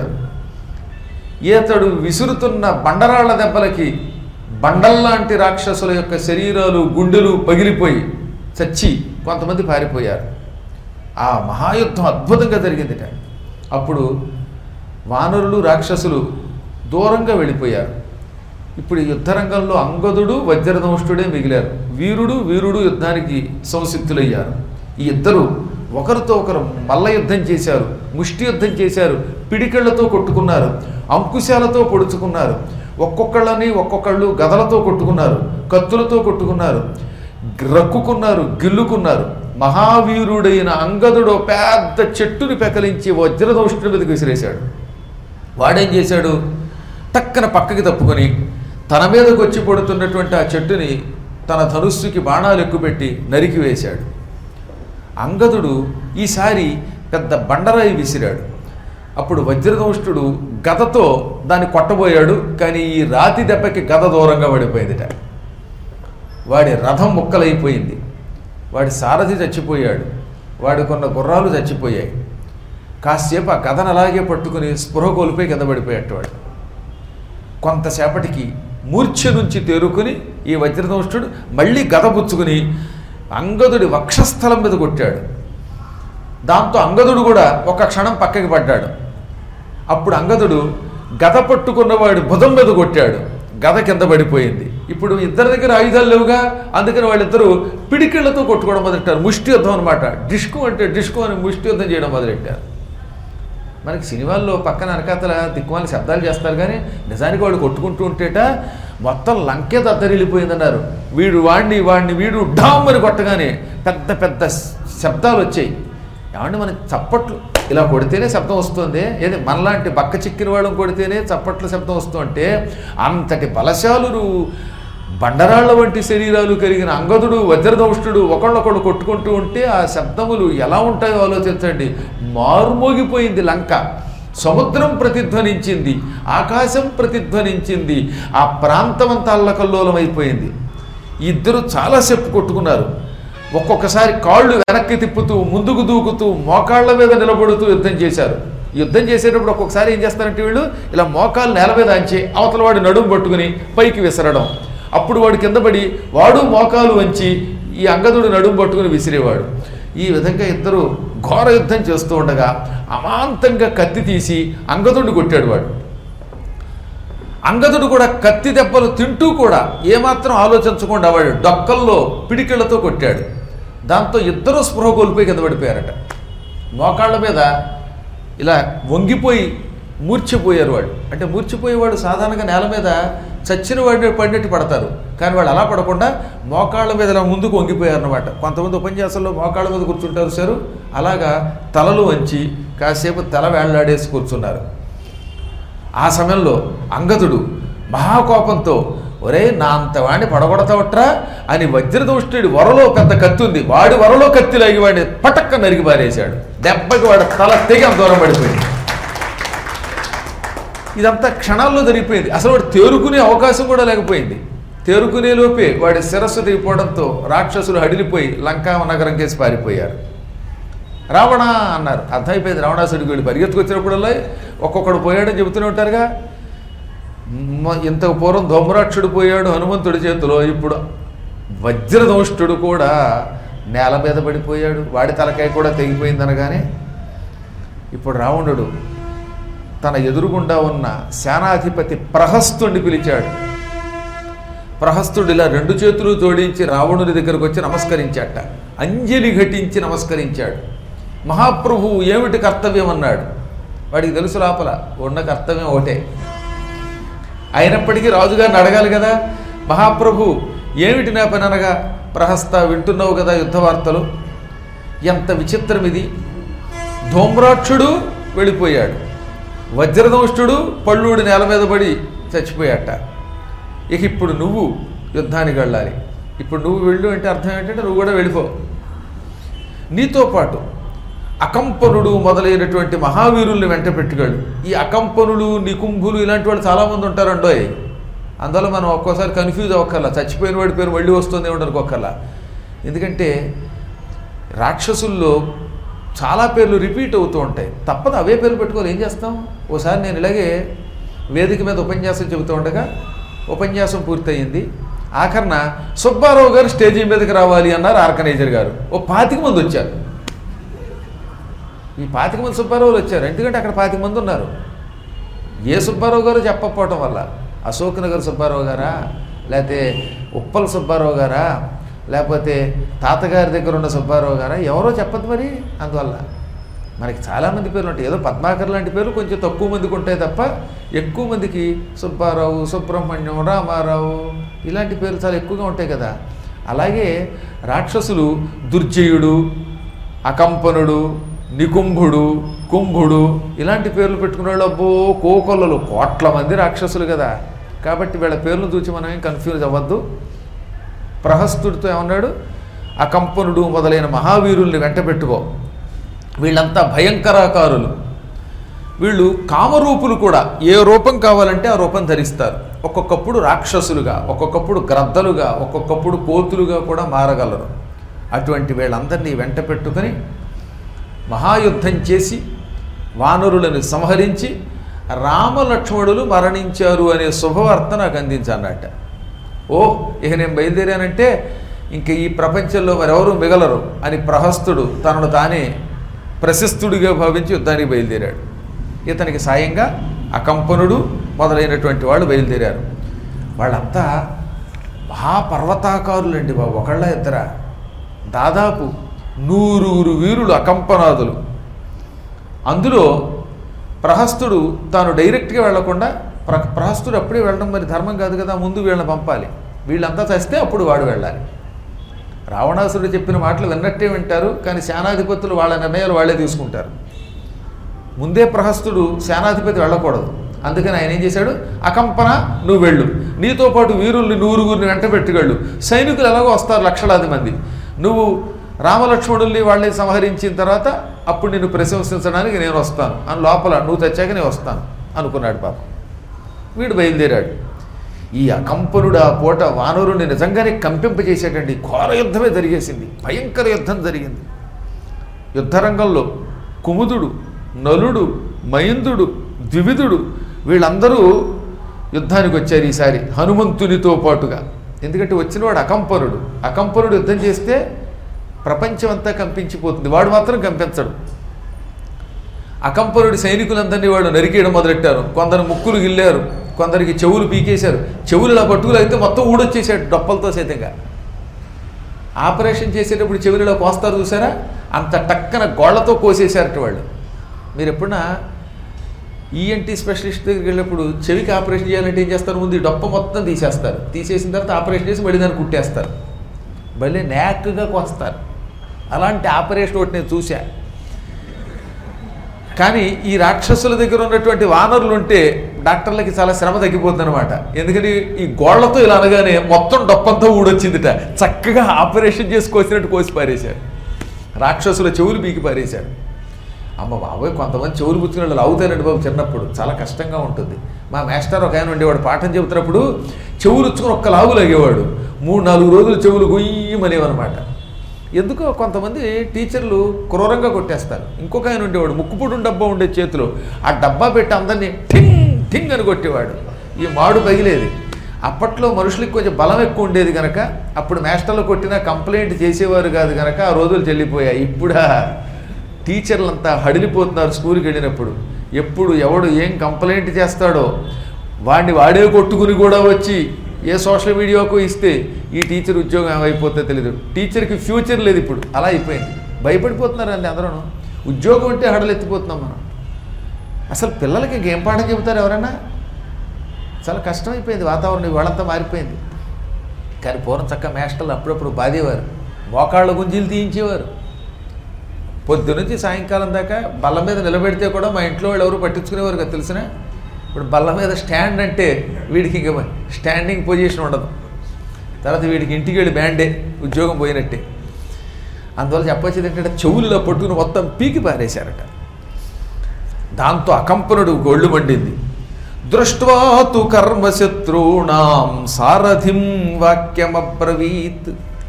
ఈతడు విసురుతున్న బండరాళ్ల దెబ్బలకి బండల్లాంటి రాక్షసుల యొక్క శరీరాలు గుండెలు పగిలిపోయి చచ్చి కొంతమంది పారిపోయారు ఆ మహాయుద్ధం అద్భుతంగా జరిగిందిట అప్పుడు వానరులు రాక్షసులు దూరంగా వెళ్ళిపోయారు ఇప్పుడు ఈ యుద్ధరంగంలో అంగదుడు వజ్రదంష్టుడే మిగిలారు వీరుడు వీరుడు యుద్ధానికి సంసిద్ధులయ్యారు ఈ ఇద్దరు ఒకరితో ఒకరు మల్ల యుద్ధం చేశారు ముష్టి యుద్ధం చేశారు పిడికెళ్లతో కొట్టుకున్నారు అంకుశాలతో పొడుచుకున్నారు ఒక్కొక్కళ్ళని ఒక్కొక్కళ్ళు గదలతో కొట్టుకున్నారు కత్తులతో కొట్టుకున్నారు రక్కుకున్నారు గిల్లుకున్నారు మహావీరుడైన అంగదుడు పెద్ద చెట్టుని పెకలించి వజ్రదౌష్టుడి మీదకి విసిరేశాడు వాడేం చేశాడు టక్కన పక్కకి తప్పుకొని తన మీదకి వచ్చి పడుతున్నటువంటి ఆ చెట్టుని తన ధనుస్సుకి బాణాలు ఎక్కుపెట్టి నరికి వేశాడు అంగదుడు ఈసారి పెద్ద బండరాయి విసిరాడు అప్పుడు వజ్రదంష్టుడు గదతో దాన్ని కొట్టబోయాడు కానీ ఈ రాతి దెబ్బకి గద దూరంగా పడిపోయిందిట వాడి రథం ముక్కలైపోయింది వాడి సారథి చచ్చిపోయాడు వాడి కొన్న గుర్రాలు చచ్చిపోయాయి కాసేపు ఆ గదను అలాగే పట్టుకుని స్పృహ కోల్పోయి కింద పడిపోయాడు వాడు కొంతసేపటికి మూర్ఛ నుంచి తేరుకుని ఈ వజ్రదంష్టుడు మళ్ళీ గద పుచ్చుకుని అంగదుడి వక్షస్థలం మీద కొట్టాడు దాంతో అంగదుడు కూడా ఒక క్షణం పక్కకి పడ్డాడు అప్పుడు అంగదుడు గద పట్టుకున్నవాడు భుజం మీద కొట్టాడు గద కింద పడిపోయింది ఇప్పుడు ఇద్దరి దగ్గర ఆయుధాలు లేవుగా అందుకని వాళ్ళిద్దరూ పిడికిళ్లతో కొట్టుకోవడం మొదలెట్టారు ముష్టి యుద్ధం అనమాట డిస్కు అంటే డిస్కు అని ముష్టి యుద్ధం చేయడం మొదలెట్టారు మనకి సినిమాల్లో పక్కన వెనకాతల దిక్కుమాలి శబ్దాలు చేస్తారు కానీ నిజానికి వాళ్ళు కొట్టుకుంటూ ఉంటేట మొత్తం లంకే దద్దరిల్లిపోయిందన్నారు వీడు వాడిని వాడిని వీడు డామ్ అని కొట్టగానే పెద్ద పెద్ద శబ్దాలు వచ్చాయి ఏమంటే మనకి చప్పట్లు ఇలా కొడితేనే శబ్దం వస్తుంది ఏది మనలాంటి బక్క చిక్కిన వాళ్ళని కొడితేనే చప్పట్ల శబ్దం వస్తుంటే అంతటి బలశాలురు బండరాళ్ల వంటి శరీరాలు కలిగిన అంగదుడు వజ్రదౌష్టుడు ఒకళ్ళొకళ్ళు కొట్టుకుంటూ ఉంటే ఆ శబ్దములు ఎలా ఉంటాయో ఆలోచించండి మారుమోగిపోయింది లంక సముద్రం ప్రతిధ్వనించింది ఆకాశం ప్రతిధ్వనించింది ఆ ప్రాంతమంతా అల్లకల్లోలం అయిపోయింది ఇద్దరు చాలాసేపు కొట్టుకున్నారు ఒక్కొక్కసారి కాళ్ళు వెనక్కి తిప్పుతూ ముందుకు దూకుతూ మోకాళ్ళ మీద నిలబడుతూ యుద్ధం చేశారు యుద్ధం చేసేటప్పుడు ఒక్కొక్కసారి ఏం చేస్తారంటే వీళ్ళు ఇలా మోకాలు నేల మీద అంచి అవతల వాడి నడుము పట్టుకుని పైకి విసరడం అప్పుడు వాడు కింద పడి వాడు మోకాలు వంచి ఈ అంగదుడు నడుము పట్టుకుని విసిరేవాడు ఈ విధంగా ఇద్దరు ఘోర యుద్ధం చేస్తూ ఉండగా అమాంతంగా కత్తి తీసి అంగదుడిని కొట్టాడు వాడు అంగదుడు కూడా కత్తి దెబ్బలు తింటూ కూడా ఏమాత్రం ఆలోచించకుండా వాడు డొక్కల్లో పిడికిళ్లతో కొట్టాడు దాంతో ఇద్దరు స్పృహ కోల్పోయి కింద పడిపోయారట మోకాళ్ళ మీద ఇలా వంగిపోయి మూర్చిపోయారు వాళ్ళు అంటే మూర్చిపోయేవాడు సాధారణంగా నేల మీద చచ్చిన వాడిని పడినట్టు పడతారు కానీ వాళ్ళు అలా పడకుండా మోకాళ్ళ మీద ఇలా ముందుకు వంగిపోయారు అనమాట కొంతమంది ఉపన్యాసంలో మోకాళ్ళ మీద కూర్చుంటారు సారు అలాగా తలలు వంచి కాసేపు తల వేళ్లాడేసి కూర్చున్నారు ఆ సమయంలో అంగదుడు మహాకోపంతో ఒరే నా అంత వాడిని పడగొడతావట్రా అని వజ్రదోష్టుడి వరలో పెద్ద కత్తి ఉంది వాడి వరలో కత్తి లాగి వాడిని పటక్క నరికి పారేశాడు దెబ్బకి వాడి తల తెగ దూరం పడిపోయింది ఇదంతా క్షణాల్లో జరిగిపోయింది అసలు వాడు తేరుకునే అవకాశం కూడా లేకపోయింది తేరుకునే లోపే వాడి శిరస్సు దిగిపోవడంతో రాక్షసులు హడిలిపోయి లంకా నగరం కేసి పారిపోయారు రావణ అన్నారు అర్థమైపోయింది రావణాసుడికి వీళ్ళు పరిగెత్తుకొచ్చినప్పుడల్లా ఒక్కొక్కడు పోయాడని చెబుతూనే ఉంటారుగా మ- ఇంతకు పూర్వం ధూమ్రాక్షుడు పోయాడు హనుమంతుడి చేతిలో ఇప్పుడు వజ్రదోష్టుడు కూడా నేల మీద పడిపోయాడు వాడి తలకాయ కూడా తెగిపోయింది అనగానే ఇప్పుడు రావణుడు తన ఎదురుగుండా ఉన్న సేనాధిపతి ప్రహస్తుడిని పిలిచాడు ప్రహస్తుడు ఇలా రెండు చేతులు జోడించి రావణుని దగ్గరకు వచ్చి నమస్కరించాట అంజలి ఘటించి నమస్కరించాడు మహాప్రభువు ఏమిటి కర్తవ్యం అన్నాడు వాడికి తెలుసు లోపల ఉన్న కర్తవ్యం ఒకటే అయినప్పటికీ రాజుగారిని అడగాలి కదా మహాప్రభు ఏమిటి నా పని అనగా ప్రహస్త వింటున్నావు కదా యుద్ధ వార్తలు ఎంత విచిత్రం ఇది ధూమ్రాక్షుడు వెళ్ళిపోయాడు వజ్రదంష్టుడు పళ్ళుడి నేల మీద పడి చచ్చిపోయాట ఇక ఇప్పుడు నువ్వు యుద్ధానికి వెళ్ళాలి ఇప్పుడు నువ్వు వెళ్ళు అంటే అర్థం ఏంటంటే నువ్వు కూడా వెళ్ళిపో నీతో పాటు అకంపనుడు మొదలైనటువంటి మహావీరుల్ని వెంట పెట్టుగాడు ఈ అకంపనులు నికుంభులు ఇలాంటి వాళ్ళు చాలామంది ఉంటారండోయ్ అందువల్ల మనం ఒక్కోసారి కన్ఫ్యూజ్ అవ్వక్కర్లా చచ్చిపోయిన వాడి పేరు మళ్ళీ వస్తుంది ఏమిటి అనుకోకర్లా ఎందుకంటే రాక్షసుల్లో చాలా పేర్లు రిపీట్ అవుతూ ఉంటాయి తప్పదు అవే పేర్లు పెట్టుకోవాలి ఏం చేస్తాం ఓసారి నేను ఇలాగే వేదిక మీద ఉపన్యాసం చెబుతూ ఉండగా ఉపన్యాసం పూర్తయింది ఆఖరణ సుబ్బారావు గారు స్టేజీ మీదకి రావాలి అన్నారు ఆర్గనైజర్ గారు ఓ పాతిక మంది వచ్చారు ఈ పాతిక మంది సుబ్బారావులు వచ్చారు ఎందుకంటే అక్కడ పాతిక మంది ఉన్నారు ఏ సుబ్బారావు గారు చెప్పకపోవటం వల్ల అశోక్ నగర్ సుబ్బారావు గారా లేకపోతే ఉప్పల సుబ్బారావు గారా లేకపోతే తాతగారి దగ్గర ఉన్న సుబ్బారావు గారా ఎవరో చెప్పదు మరి అందువల్ల మనకి చాలామంది పేర్లు ఉంటాయి ఏదో పద్మాకర్ లాంటి పేర్లు కొంచెం తక్కువ మందికి ఉంటాయి తప్ప ఎక్కువ మందికి సుబ్బారావు సుబ్రహ్మణ్యం రామారావు ఇలాంటి పేర్లు చాలా ఎక్కువగా ఉంటాయి కదా అలాగే రాక్షసులు దుర్జయుడు అకంపనుడు నికుంభుడు కుంభుడు ఇలాంటి పేర్లు పెట్టుకునే వాళ్ళు అబ్బో కోకొల్లలు కోట్ల మంది రాక్షసులు కదా కాబట్టి వీళ్ళ పేర్లు చూసి మనం ఏం కన్ఫ్యూజ్ అవ్వద్దు ప్రహస్తుడితో ఏమన్నాడు అకంపనుడు మొదలైన మహావీరుల్ని వెంట పెట్టుకో వీళ్ళంతా భయంకరాకారులు వీళ్ళు కామరూపులు కూడా ఏ రూపం కావాలంటే ఆ రూపం ధరిస్తారు ఒక్కొక్కప్పుడు రాక్షసులుగా ఒక్కొక్కప్పుడు గ్రద్దలుగా ఒక్కొక్కప్పుడు కోతులుగా కూడా మారగలరు అటువంటి వీళ్ళందరినీ వెంట పెట్టుకొని మహాయుద్ధం చేసి వానరులను సంహరించి రామలక్ష్మణులు మరణించారు అనే శుభవార్త నాకు అందించన్నట్ట ఓ ఇక నేను బయలుదేరానంటే ఇంక ఈ ప్రపంచంలో మరెవరూ మిగలరు అని ప్రహస్తుడు తనను తానే ప్రశస్తుడిగా భావించి యుద్ధానికి బయలుదేరాడు ఇతనికి సాయంగా అకంపనుడు మొదలైనటువంటి వాళ్ళు బయలుదేరారు వాళ్ళంతా మహాపర్వతాకారులండి బాబు ఒకళ్ళ ఇద్దర దాదాపు నూరుగురు వీరులు అకంపనాదులు అందులో ప్రహస్తుడు తాను డైరెక్ట్గా వెళ్లకుండా ప్ర ప్రహస్తుడు అప్పుడే వెళ్ళడం మరి ధర్మం కాదు కదా ముందు వీళ్ళని పంపాలి వీళ్ళంతా చస్తే అప్పుడు వాడు వెళ్ళాలి రావణాసురుడు చెప్పిన మాటలు విన్నట్టే వింటారు కానీ సేనాధిపతులు వాళ్ళ నిర్ణయాలు వాళ్ళే తీసుకుంటారు ముందే ప్రహస్తుడు సేనాధిపతి వెళ్ళకూడదు అందుకని ఆయన ఏం చేశాడు అకంపన నువ్వు వెళ్ళు నీతో పాటు వీరుల్ని నూరుగురిని వెంట పెట్టుకెళ్ళు సైనికులు ఎలాగో వస్తారు లక్షలాది మంది నువ్వు రామలక్ష్మణుల్ని వాళ్ళని సంహరించిన తర్వాత అప్పుడు నిన్ను ప్రశంసించడానికి నేను వస్తాను అని లోపల నువ్వు తెచ్చాక నేను వస్తాను అనుకున్నాడు పాపం వీడు బయలుదేరాడు ఈ అకంపనుడు ఆ పూట వానరుని నిజంగానే కంపింపజేసేటండి ఘోర యుద్ధమే జరిగేసింది భయంకర యుద్ధం జరిగింది యుద్ధరంగంలో కుముదుడు నలుడు మైందుడు ద్వివిధుడు వీళ్ళందరూ యుద్ధానికి వచ్చారు ఈసారి హనుమంతునితో పాటుగా ఎందుకంటే వచ్చినవాడు అకంపనుడు అకంపనుడు యుద్ధం చేస్తే ప్రపంచం అంతా కంపించిపోతుంది వాడు మాత్రం కంపించడు అకంపనుడి సైనికులందరినీ వాడు నరికేయడం మొదలెట్టారు కొందరు ముక్కులు గిల్లారు కొందరికి చెవులు పీకేశారు చెవులు ఇలా పట్టుకులు అయితే మొత్తం ఊడొచ్చేసాడు డొప్పలతో సైతంగా ఆపరేషన్ చేసేటప్పుడు చెవులలో కోస్తారు చూసారా అంత టక్కన గోళ్లతో కోసేశారట వాళ్ళు మీరు ఎప్పుడన్నా ఈఎన్టీ స్పెషలిస్ట్ దగ్గరికి వెళ్ళినప్పుడు చెవికి ఆపరేషన్ చేయాలంటే ఏం చేస్తారు ముందు ఈ డొప్ప మొత్తం తీసేస్తారు తీసేసిన తర్వాత ఆపరేషన్ చేసి మళ్ళీ దాన్ని కుట్టేస్తారు మళ్ళీ నేక్గా కొస్తారు అలాంటి ఆపరేషన్ ఒకటి నేను చూశా కానీ ఈ రాక్షసుల దగ్గర ఉన్నటువంటి వానరులు ఉంటే డాక్టర్లకి చాలా శ్రమ తగ్గిపోతుంది అనమాట ఎందుకని ఈ గోళ్లతో ఇలా అనగానే మొత్తం డొప్పంతా ఊడొచ్చిందిట చక్కగా ఆపరేషన్ చేసి కోసినట్టు కోసి పారేశారు రాక్షసుల చెవులు పీకి పారేశారు అమ్మ బాబోయ్ కొంతమంది చెవులు పుచ్చుకునే వాళ్ళు అవుతారండి బాబు చిన్నప్పుడు చాలా కష్టంగా ఉంటుంది మా మాస్టర్ ఒక ఆయన ఉండేవాడు పాఠం చెబుతున్నప్పుడు చెవులు ఉచ్చుకుని ఒక్క లాగు లాగేవాడు మూడు నాలుగు రోజులు చెవులు గొయ్యమనేవన్నమాట ఎందుకో కొంతమంది టీచర్లు క్రూరంగా కొట్టేస్తారు ఇంకొక ఆయన ఉండేవాడు ముక్కుపుడు డబ్బా ఉండే చేతిలో ఆ డబ్బా పెట్టి అందరినీ ఠింగ్ ఠింగ్ అని కొట్టేవాడు ఈ మాడు పగిలేది అప్పట్లో మనుషులకి కొంచెం బలం ఎక్కువ ఉండేది కనుక అప్పుడు మాస్టర్లు కొట్టినా కంప్లైంట్ చేసేవారు కాదు కనుక ఆ రోజులు చెల్లిపోయాయి ఇప్పుడా టీచర్లంతా హడిలిపోతున్నారు స్కూల్కి వెళ్ళినప్పుడు ఎప్పుడు ఎవడు ఏం కంప్లైంట్ చేస్తాడో వాడిని వాడే కొట్టుకుని కూడా వచ్చి ఏ సోషల్ మీడియాకు ఇస్తే ఈ టీచర్ ఉద్యోగం ఏమైపోతే తెలియదు టీచర్కి ఫ్యూచర్ లేదు ఇప్పుడు అలా అయిపోయింది భయపడిపోతున్నారండి అందరూ ఉద్యోగం అంటే హడలెత్తిపోతున్నాం మనం అసలు పిల్లలకి ఇంకేం పాఠం చెబుతారు ఎవరైనా చాలా కష్టమైపోయింది వాతావరణం వాళ్ళంతా మారిపోయింది కానీ పూర్వం చక్క మేస్టర్లు అప్పుడప్పుడు బాధేవారు మోకాళ్ళ గుంజీలు తీయించేవారు పొద్దునుంచి సాయంకాలం దాకా బల్ల మీద నిలబెడితే కూడా మా ఇంట్లో వాళ్ళు ఎవరు పట్టించుకునేవారు కదా తెలిసిన ఇప్పుడు బల్ల మీద స్టాండ్ అంటే వీడికి ఇంక స్టాండింగ్ పొజిషన్ ఉండదు తర్వాత వీడికి ఇంటికి వెళ్ళి బ్యాండే ఉద్యోగం పోయినట్టే అందువల్ల చెప్పొచ్చేది ఏంటంటే చెవుల్లో పట్టుకుని మొత్తం పీకి పారేశారట దాంతో అకంపనుడు గొళ్ళు మండింది దృష్ట్వాతు కర్మశత్రూణాం సారథిం వాక్యమబ్రవీత్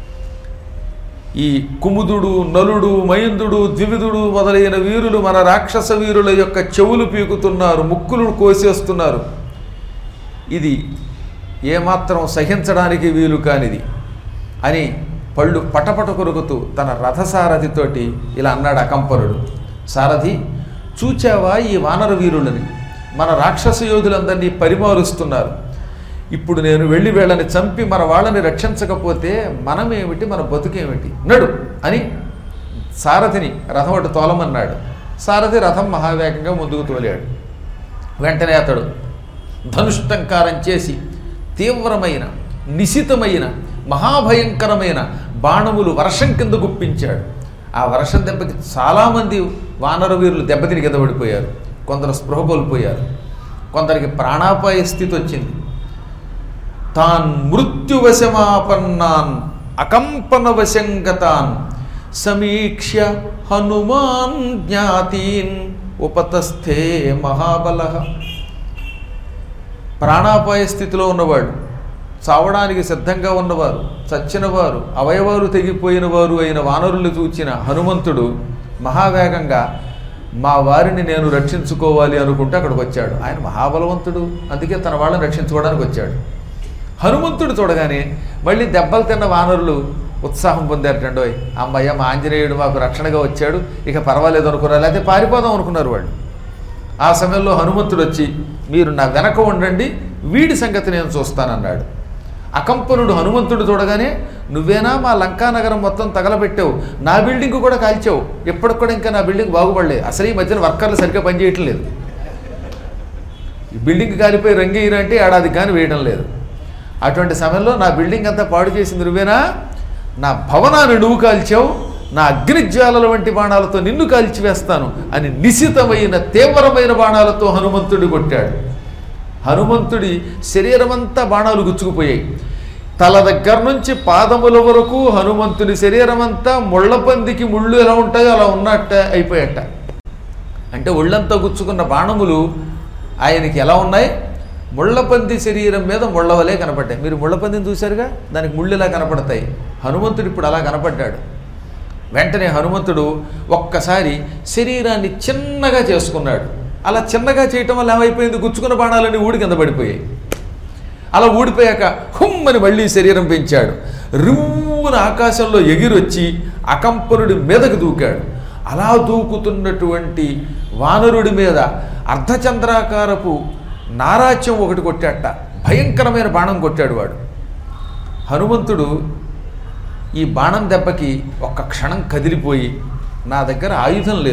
ఈ కుముదుడు నలుడు మయందుడు ద్వివిధుడు మొదలైన వీరులు మన రాక్షస వీరుల యొక్క చెవులు పీకుతున్నారు ముక్కులు కోసేస్తున్నారు ఇది ఏమాత్రం సహించడానికి వీలు కానిది అని పళ్ళు పటపట కొరుకుతూ తన రథసారథితోటి ఇలా అన్నాడు అకంపనుడు సారథి చూచావా ఈ వానర వీరులని మన రాక్షస యోధులందరినీ పరిమారుస్తున్నారు ఇప్పుడు నేను వెళ్ళి వీళ్ళని చంపి మన వాళ్ళని రక్షించకపోతే మనమేమిటి మన బతుకేమిటి నడు అని సారథిని రథం అటు తోలమన్నాడు సారథి రథం మహావేగంగా ముందుకు తోలాడు వెంటనే అతడు ధనుష్టంకారం చేసి తీవ్రమైన నిశితమైన మహాభయంకరమైన బాణములు వర్షం కింద గుప్పించాడు ఆ వర్షం దెబ్బకి చాలామంది వానర వీరులు దెబ్బతిని కింద పడిపోయారు కొందరు స్పృహ కోల్పోయారు కొందరికి ప్రాణాపాయ స్థితి వచ్చింది తాన్ మృత్యువశమాపన్నాన్ అకంపన వశంగతాన్ సమీక్ష్య హనుమాన్ జ్ఞాతీన్ ఉపతస్థే మహాబల ప్రాణాపాయ స్థితిలో ఉన్నవాడు చావడానికి సిద్ధంగా ఉన్నవారు చచ్చినవారు అవయవాలు తెగిపోయిన వారు అయిన వానరులు చూచిన హనుమంతుడు మహావేగంగా మా వారిని నేను రక్షించుకోవాలి అనుకుంటే అక్కడికి వచ్చాడు ఆయన మహాబలవంతుడు అందుకే తన వాళ్ళని రక్షించుకోవడానికి వచ్చాడు హనుమంతుడు చూడగానే మళ్ళీ దెబ్బలు తిన్న వానరులు ఉత్సాహం పొందారటండోయ్ అమ్మయ్య మా ఆంజనేయుడు మాకు రక్షణగా వచ్చాడు ఇక పర్వాలేదు అనుకున్నారు లేకపోతే పారిపోదాం అనుకున్నారు వాళ్ళు ఆ సమయంలో హనుమంతుడు వచ్చి మీరు నా వెనక ఉండండి వీడి సంగతి నేను చూస్తానన్నాడు అకంపనుడు హనుమంతుడు చూడగానే నువ్వేనా మా లంకా నగరం మొత్తం తగలబెట్టావు నా బిల్డింగ్ కూడా కాల్చావు ఎప్పటికి కూడా ఇంకా నా బిల్డింగ్ బాగుపడలేదు అసలు ఈ మధ్యన వర్కర్లు సరిగ్గా పనిచేయట్లేదు ఈ బిల్డింగ్ కాలిపోయి రంగేయరు అంటే ఏడాది కానీ వేయడం లేదు అటువంటి సమయంలో నా బిల్డింగ్ అంతా పాడు చేసింది నువ్వేనా నా భవనాన్ని నువ్వు కాల్చావు నా అగ్నిజ్వాలల వంటి బాణాలతో నిన్ను కాల్చివేస్తాను అని నిశితమైన తీవ్రమైన బాణాలతో హనుమంతుడు కొట్టాడు హనుమంతుడి శరీరమంతా బాణాలు గుచ్చుకుపోయాయి తల దగ్గర నుంచి పాదముల వరకు హనుమంతుడి శరీరమంతా ముళ్ళపందికి ముళ్ళు ఎలా ఉంటాయో అలా ఉన్నట్ట అయిపోయట అంటే ఒళ్ళంతా గుచ్చుకున్న బాణములు ఆయనకి ఎలా ఉన్నాయి ముళ్ళపంది శరీరం మీద ముళ్ళవలే కనపడ్డాయి మీరు ముళ్ళపందిని చూశారుగా దానికి ముళ్ళు ఇలా కనపడతాయి హనుమంతుడు ఇప్పుడు అలా కనపడ్డాడు వెంటనే హనుమంతుడు ఒక్కసారి శరీరాన్ని చిన్నగా చేసుకున్నాడు అలా చిన్నగా చేయటం వల్ల ఏమైపోయింది గుచ్చుకున్న బాణాలన్నీ ఊడి కింద పడిపోయాయి అలా ఊడిపోయాక హుమ్మని మళ్ళీ శరీరం పెంచాడు రివ్వున ఆకాశంలో ఎగిరొచ్చి అకంపనుడి మీదకు దూకాడు అలా దూకుతున్నటువంటి వానరుడి మీద అర్ధచంద్రాకారపు నారాచ్యం ఒకటి కొట్టాట భయంకరమైన బాణం కొట్టాడు వాడు హనుమంతుడు ఈ బాణం దెబ్బకి ఒక్క క్షణం కదిలిపోయి నా దగ్గర ఆయుధం లేదు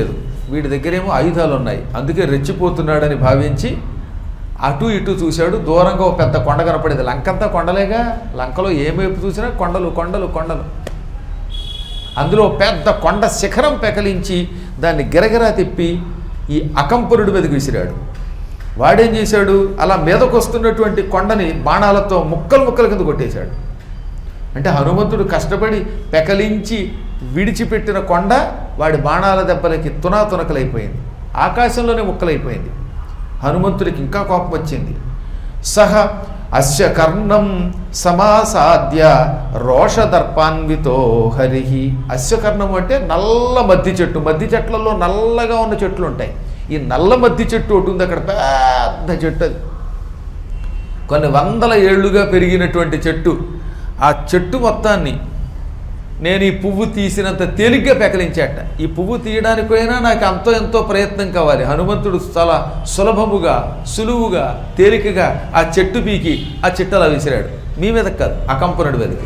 వీడి దగ్గరేమో ఆయుధాలు ఉన్నాయి అందుకే రెచ్చిపోతున్నాడని భావించి అటు ఇటు చూశాడు దూరంగా ఒక పెద్ద కొండ కనపడేది లంకంతా కొండలేగా లంకలో ఏమేపు చూసినా కొండలు కొండలు కొండలు అందులో పెద్ద కొండ శిఖరం పెకలించి దాన్ని గిరగిరా తిప్పి ఈ అకంపరుడి మీదకి విసిరాడు వాడేం చేశాడు అలా మీదకు వస్తున్నటువంటి కొండని బాణాలతో ముక్కలు ముక్కల కింద కొట్టేశాడు అంటే హనుమంతుడు కష్టపడి పెకలించి విడిచిపెట్టిన కొండ వాడి బాణాల దెబ్బలకి తునాతునకలైపోయింది ఆకాశంలోనే ముక్కలైపోయింది హనుమంతుడికి ఇంకా కోపం వచ్చింది సహ అస్య కర్ణం సమాసాద్య రోషదర్పాన్వితో హరి అస్య కర్ణం అంటే నల్ల మద్ది చెట్టు మద్ది చెట్లలో నల్లగా ఉన్న చెట్లు ఉంటాయి ఈ నల్ల మద్ది చెట్టు ఒకటి ఉంది అక్కడ పెద్ద చెట్టు అది కొన్ని వందల ఏళ్లుగా పెరిగినటువంటి చెట్టు ఆ చెట్టు మొత్తాన్ని నేను ఈ పువ్వు తీసినంత తేలిగ్గా పెకలించాట ఈ పువ్వు తీయడానికైనా నాకు అంతో ఎంతో ప్రయత్నం కావాలి హనుమంతుడు చాలా సులభముగా సులువుగా తేలికగా ఆ చెట్టు పీకి ఆ చెట్టు అలా విసిరాడు మీ మీద కాదు ఆ కంపనుడి మీదకి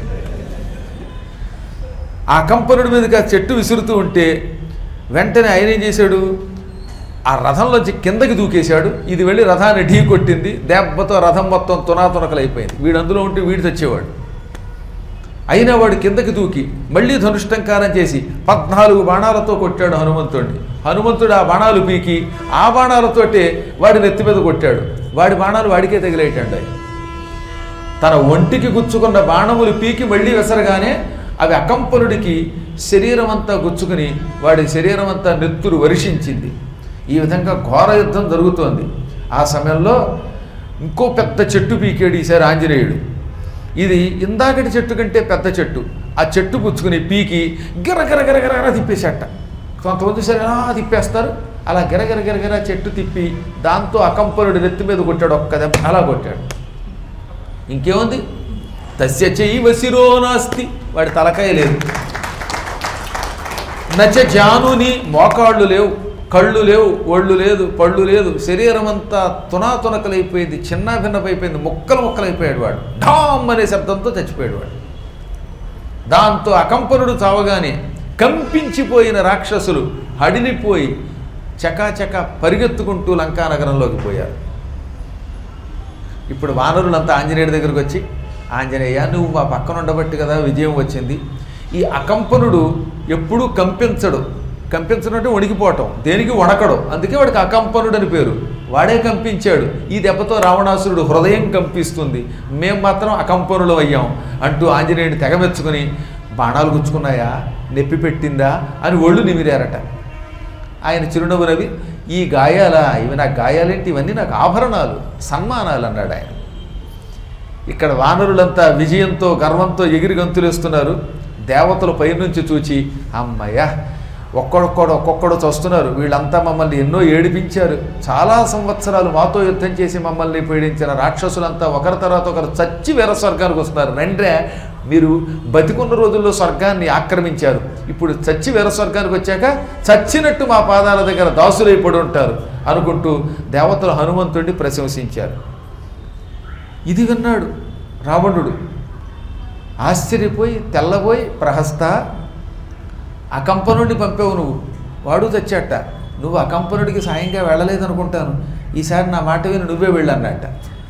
ఆ కంపనుడి మీదకి ఆ చెట్టు విసురుతూ ఉంటే వెంటనే ఆయన ఏం చేశాడు ఆ రథంలోంచి కిందకి దూకేశాడు ఇది వెళ్ళి రథాన్ని ఢీ కొట్టింది దెబ్బతో రథం మొత్తం తునాతునకలైపోయింది వీడు అందులో ఉంటే వీడు తెచ్చేవాడు అయినా వాడు కిందకి దూకి మళ్ళీ ధనుష్టంకారం చేసి పద్నాలుగు బాణాలతో కొట్టాడు హనుమంతుడిని హనుమంతుడు ఆ బాణాలు పీకి ఆ బాణాలతోటే వాడి నెత్తి మీద కొట్టాడు వాడి బాణాలు వాడికే తగిలేటండి తన ఒంటికి గుచ్చుకున్న బాణములు పీకి మళ్ళీ విసరగానే అవి అకంపనుడికి శరీరం అంతా గుచ్చుకుని వాడి శరీరం అంతా నెత్తురు వర్షించింది ఈ విధంగా ఘోర యుద్ధం జరుగుతోంది ఆ సమయంలో ఇంకో పెద్ద చెట్టు పీకాడు ఈసారి ఆంజనేయుడు ఇది ఇందాకటి చెట్టు కంటే పెద్ద చెట్టు ఆ చెట్టు పుచ్చుకుని పీకి గిరగిర గిరగిర తిప్పేసేట కొంతమంది సరే అలా తిప్పేస్తారు అలా గిరగిర గిరగిర చెట్టు తిప్పి దాంతో అకంపనుడి నెత్తి మీద కొట్టాడు ఒక్క దెబ్బ అలా కొట్టాడు ఇంకేముంది తస్య చెయ్యి వసిరో నాస్తి వాడి తలకాయ లేదు నచ జానుని మోకాళ్ళు లేవు కళ్ళు లేవు ఒళ్ళు లేదు పళ్ళు లేదు శరీరం అంతా తునాతునకలైపోయింది చిన్న భిన్నమైపోయింది ముక్కలు ముక్కలైపోయాడు వాడు ఢామ్ అనే శబ్దంతో చచ్చిపోయాడు వాడు దాంతో అకంపనుడు చావగానే కంపించిపోయిన రాక్షసులు హడిలిపోయి చకాచక పరిగెత్తుకుంటూ లంకానగరంలోకి పోయారు ఇప్పుడు వానరులంతా ఆంజనేయుడి దగ్గరికి వచ్చి ఆంజనేయ నువ్వు మా పక్కన ఉండబట్టి కదా విజయం వచ్చింది ఈ అకంపనుడు ఎప్పుడూ కంపించడు కంపించడం అంటే వణికిపోవటం దేనికి వణకడు అందుకే వాడికి అకంపనుడు అని పేరు వాడే కంపించాడు ఈ దెబ్బతో రావణాసురుడు హృదయం కంపిస్తుంది మేం మాత్రం అకంపనులు అయ్యాం అంటూ ఆంజనేయుడిని తెగమెచ్చుకుని బాణాలు గుచ్చుకున్నాయా నొప్పి పెట్టిందా అని ఒళ్ళు నిమిరారట ఆయన చిరునవ్వు నవ్వి ఈ గాయాల ఇవి నా గాయాలేంటి ఇవన్నీ నాకు ఆభరణాలు సన్మానాలు అన్నాడు ఆయన ఇక్కడ వానరులంతా విజయంతో గర్వంతో ఎగిరి గంతులేస్తున్నారు దేవతలు పైనుంచి చూచి అమ్మయ్య ఒక్కొక్కడు ఒక్కొక్కడు చస్తున్నారు వీళ్ళంతా మమ్మల్ని ఎన్నో ఏడిపించారు చాలా సంవత్సరాలు మాతో యుద్ధం చేసి మమ్మల్ని పీడించిన రాక్షసులంతా ఒకరి తర్వాత ఒకరు చచ్చి వేరే స్వర్గానికి వస్తున్నారు రండ్రే మీరు బతికున్న రోజుల్లో స్వర్గాన్ని ఆక్రమించారు ఇప్పుడు చచ్చి వేరే స్వర్గానికి వచ్చాక చచ్చినట్టు మా పాదాల దగ్గర దాసులైపడి ఉంటారు అనుకుంటూ దేవతలు హనుమంతుడిని ప్రశంసించారు ఇది విన్నాడు రావణుడు ఆశ్చర్యపోయి తెల్లబోయి ప్రహస్త అకంపనుడిని పంపావు నువ్వు వాడు చచ్చాట నువ్వు అకంపనుడికి సాయంగా వెళ్ళలేదనుకుంటాను ఈసారి నా మాట విని నువ్వే వెళ్ళన్నట్ట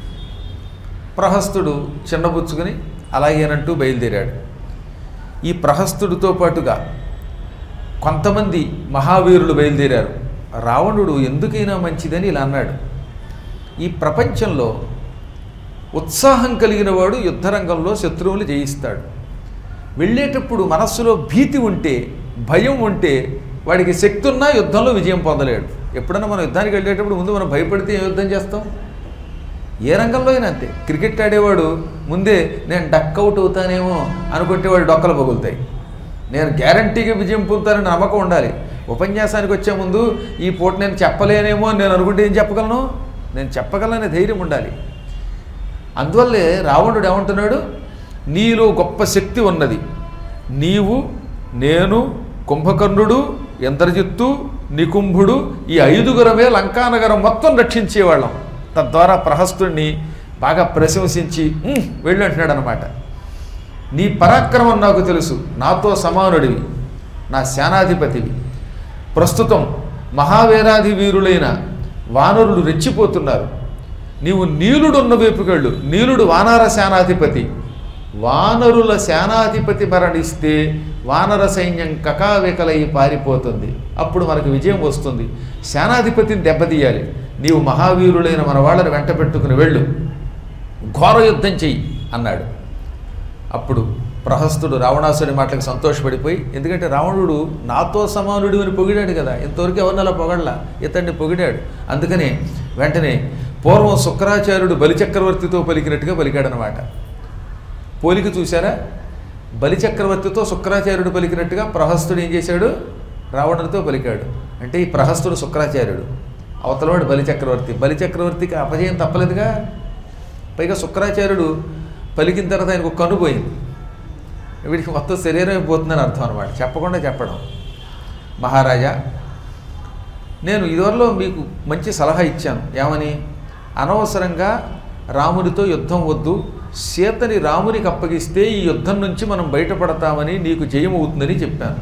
ప్రహస్తుడు చిన్నబుచ్చుకుని అలాగేనంటూ బయలుదేరాడు ఈ ప్రహస్తుడితో పాటుగా కొంతమంది మహావీరులు బయలుదేరారు రావణుడు ఎందుకైనా మంచిదని ఇలా అన్నాడు ఈ ప్రపంచంలో ఉత్సాహం కలిగిన వాడు యుద్ధరంగంలో శత్రువులు జయిస్తాడు వెళ్ళేటప్పుడు మనస్సులో భీతి ఉంటే భయం ఉంటే వాడికి శక్తి ఉన్నా యుద్ధంలో విజయం పొందలేడు ఎప్పుడన్నా మనం యుద్ధానికి వెళ్ళేటప్పుడు ముందు మనం భయపడితే ఏ యుద్ధం చేస్తాం ఏ రంగంలో అయినా అంతే క్రికెట్ ఆడేవాడు ముందే నేను డక్ అవుట్ అవుతానేమో అనుకుంటే వాడు డొక్కలు పగులుతాయి నేను గ్యారంటీగా విజయం పొందుతానని నమ్మకం ఉండాలి ఉపన్యాసానికి వచ్చే ముందు ఈ పూట నేను చెప్పలేనేమో అని నేను అనుకుంటే ఏం చెప్పగలను నేను చెప్పగలనే ధైర్యం ఉండాలి అందువల్లే రావణుడు ఏమంటున్నాడు నీలో గొప్ప శక్తి ఉన్నది నీవు నేను కుంభకర్ణుడు ఇంద్రజిత్తు నికుంభుడు ఈ ఐదుగురమే లంకానగరం మొత్తం రక్షించేవాళ్ళం తద్వారా ప్రహస్తుడిని బాగా ప్రశంసించి "ఉమ్, వెళ్ళు అంటున్నాడు అనమాట నీ పరాక్రమం నాకు తెలుసు నాతో సమానుడివి నా సేనాధిపతివి ప్రస్తుతం మహావీరాధి వీరులైన వానరులు రెచ్చిపోతున్నారు నీవు నీలుడు ఉన్న వైపుకెళ్ళు నీలుడు వానర సేనాధిపతి వానరుల సేనాధిపతి మరణిస్తే వానర సైన్యం కకావికలై పారిపోతుంది అప్పుడు మనకు విజయం వస్తుంది సేనాధిపతిని దెబ్బతీయాలి నీవు మహావీరులైన మన వాళ్ళని వెంట పెట్టుకుని వెళ్ళు ఘోర యుద్ధం చెయ్యి అన్నాడు అప్పుడు ప్రహస్తుడు రావణాసుడి మాటలకు సంతోషపడిపోయి ఎందుకంటే రావణుడు నాతో సమానుడు అని పొగిడాడు కదా ఇంతవరకు ఎవరిని అలా పొగడలా ఇతన్ని పొగిడాడు అందుకనే వెంటనే పూర్వం శుక్రాచార్యుడు బలిచక్రవర్తితో పలికినట్టుగా పలికాడనమాట పోలిక చూసారా బలిచక్రవర్తితో శుక్రాచార్యుడు పలికినట్టుగా ప్రహస్తుడు ఏం చేశాడు రావణుడితో పలికాడు అంటే ఈ ప్రహస్తుడు శుక్రాచార్యుడు అవతలవాడు బలిచక్రవర్తి బలిచక్రవర్తికి అపజయం తప్పలేదుగా పైగా శుక్రాచార్యుడు పలికిన తర్వాత ఆయనకు ఒక కన్ను పోయింది వీడికి మొత్తం శరీరం పోతుందని అర్థం అనమాట చెప్పకుండా చెప్పడం మహారాజా నేను ఇదివరలో మీకు మంచి సలహా ఇచ్చాను ఏమని అనవసరంగా రామునితో యుద్ధం వద్దు సీతని రామునికి అప్పగిస్తే ఈ యుద్ధం నుంచి మనం బయటపడతామని నీకు జయం అవుతుందని చెప్పాను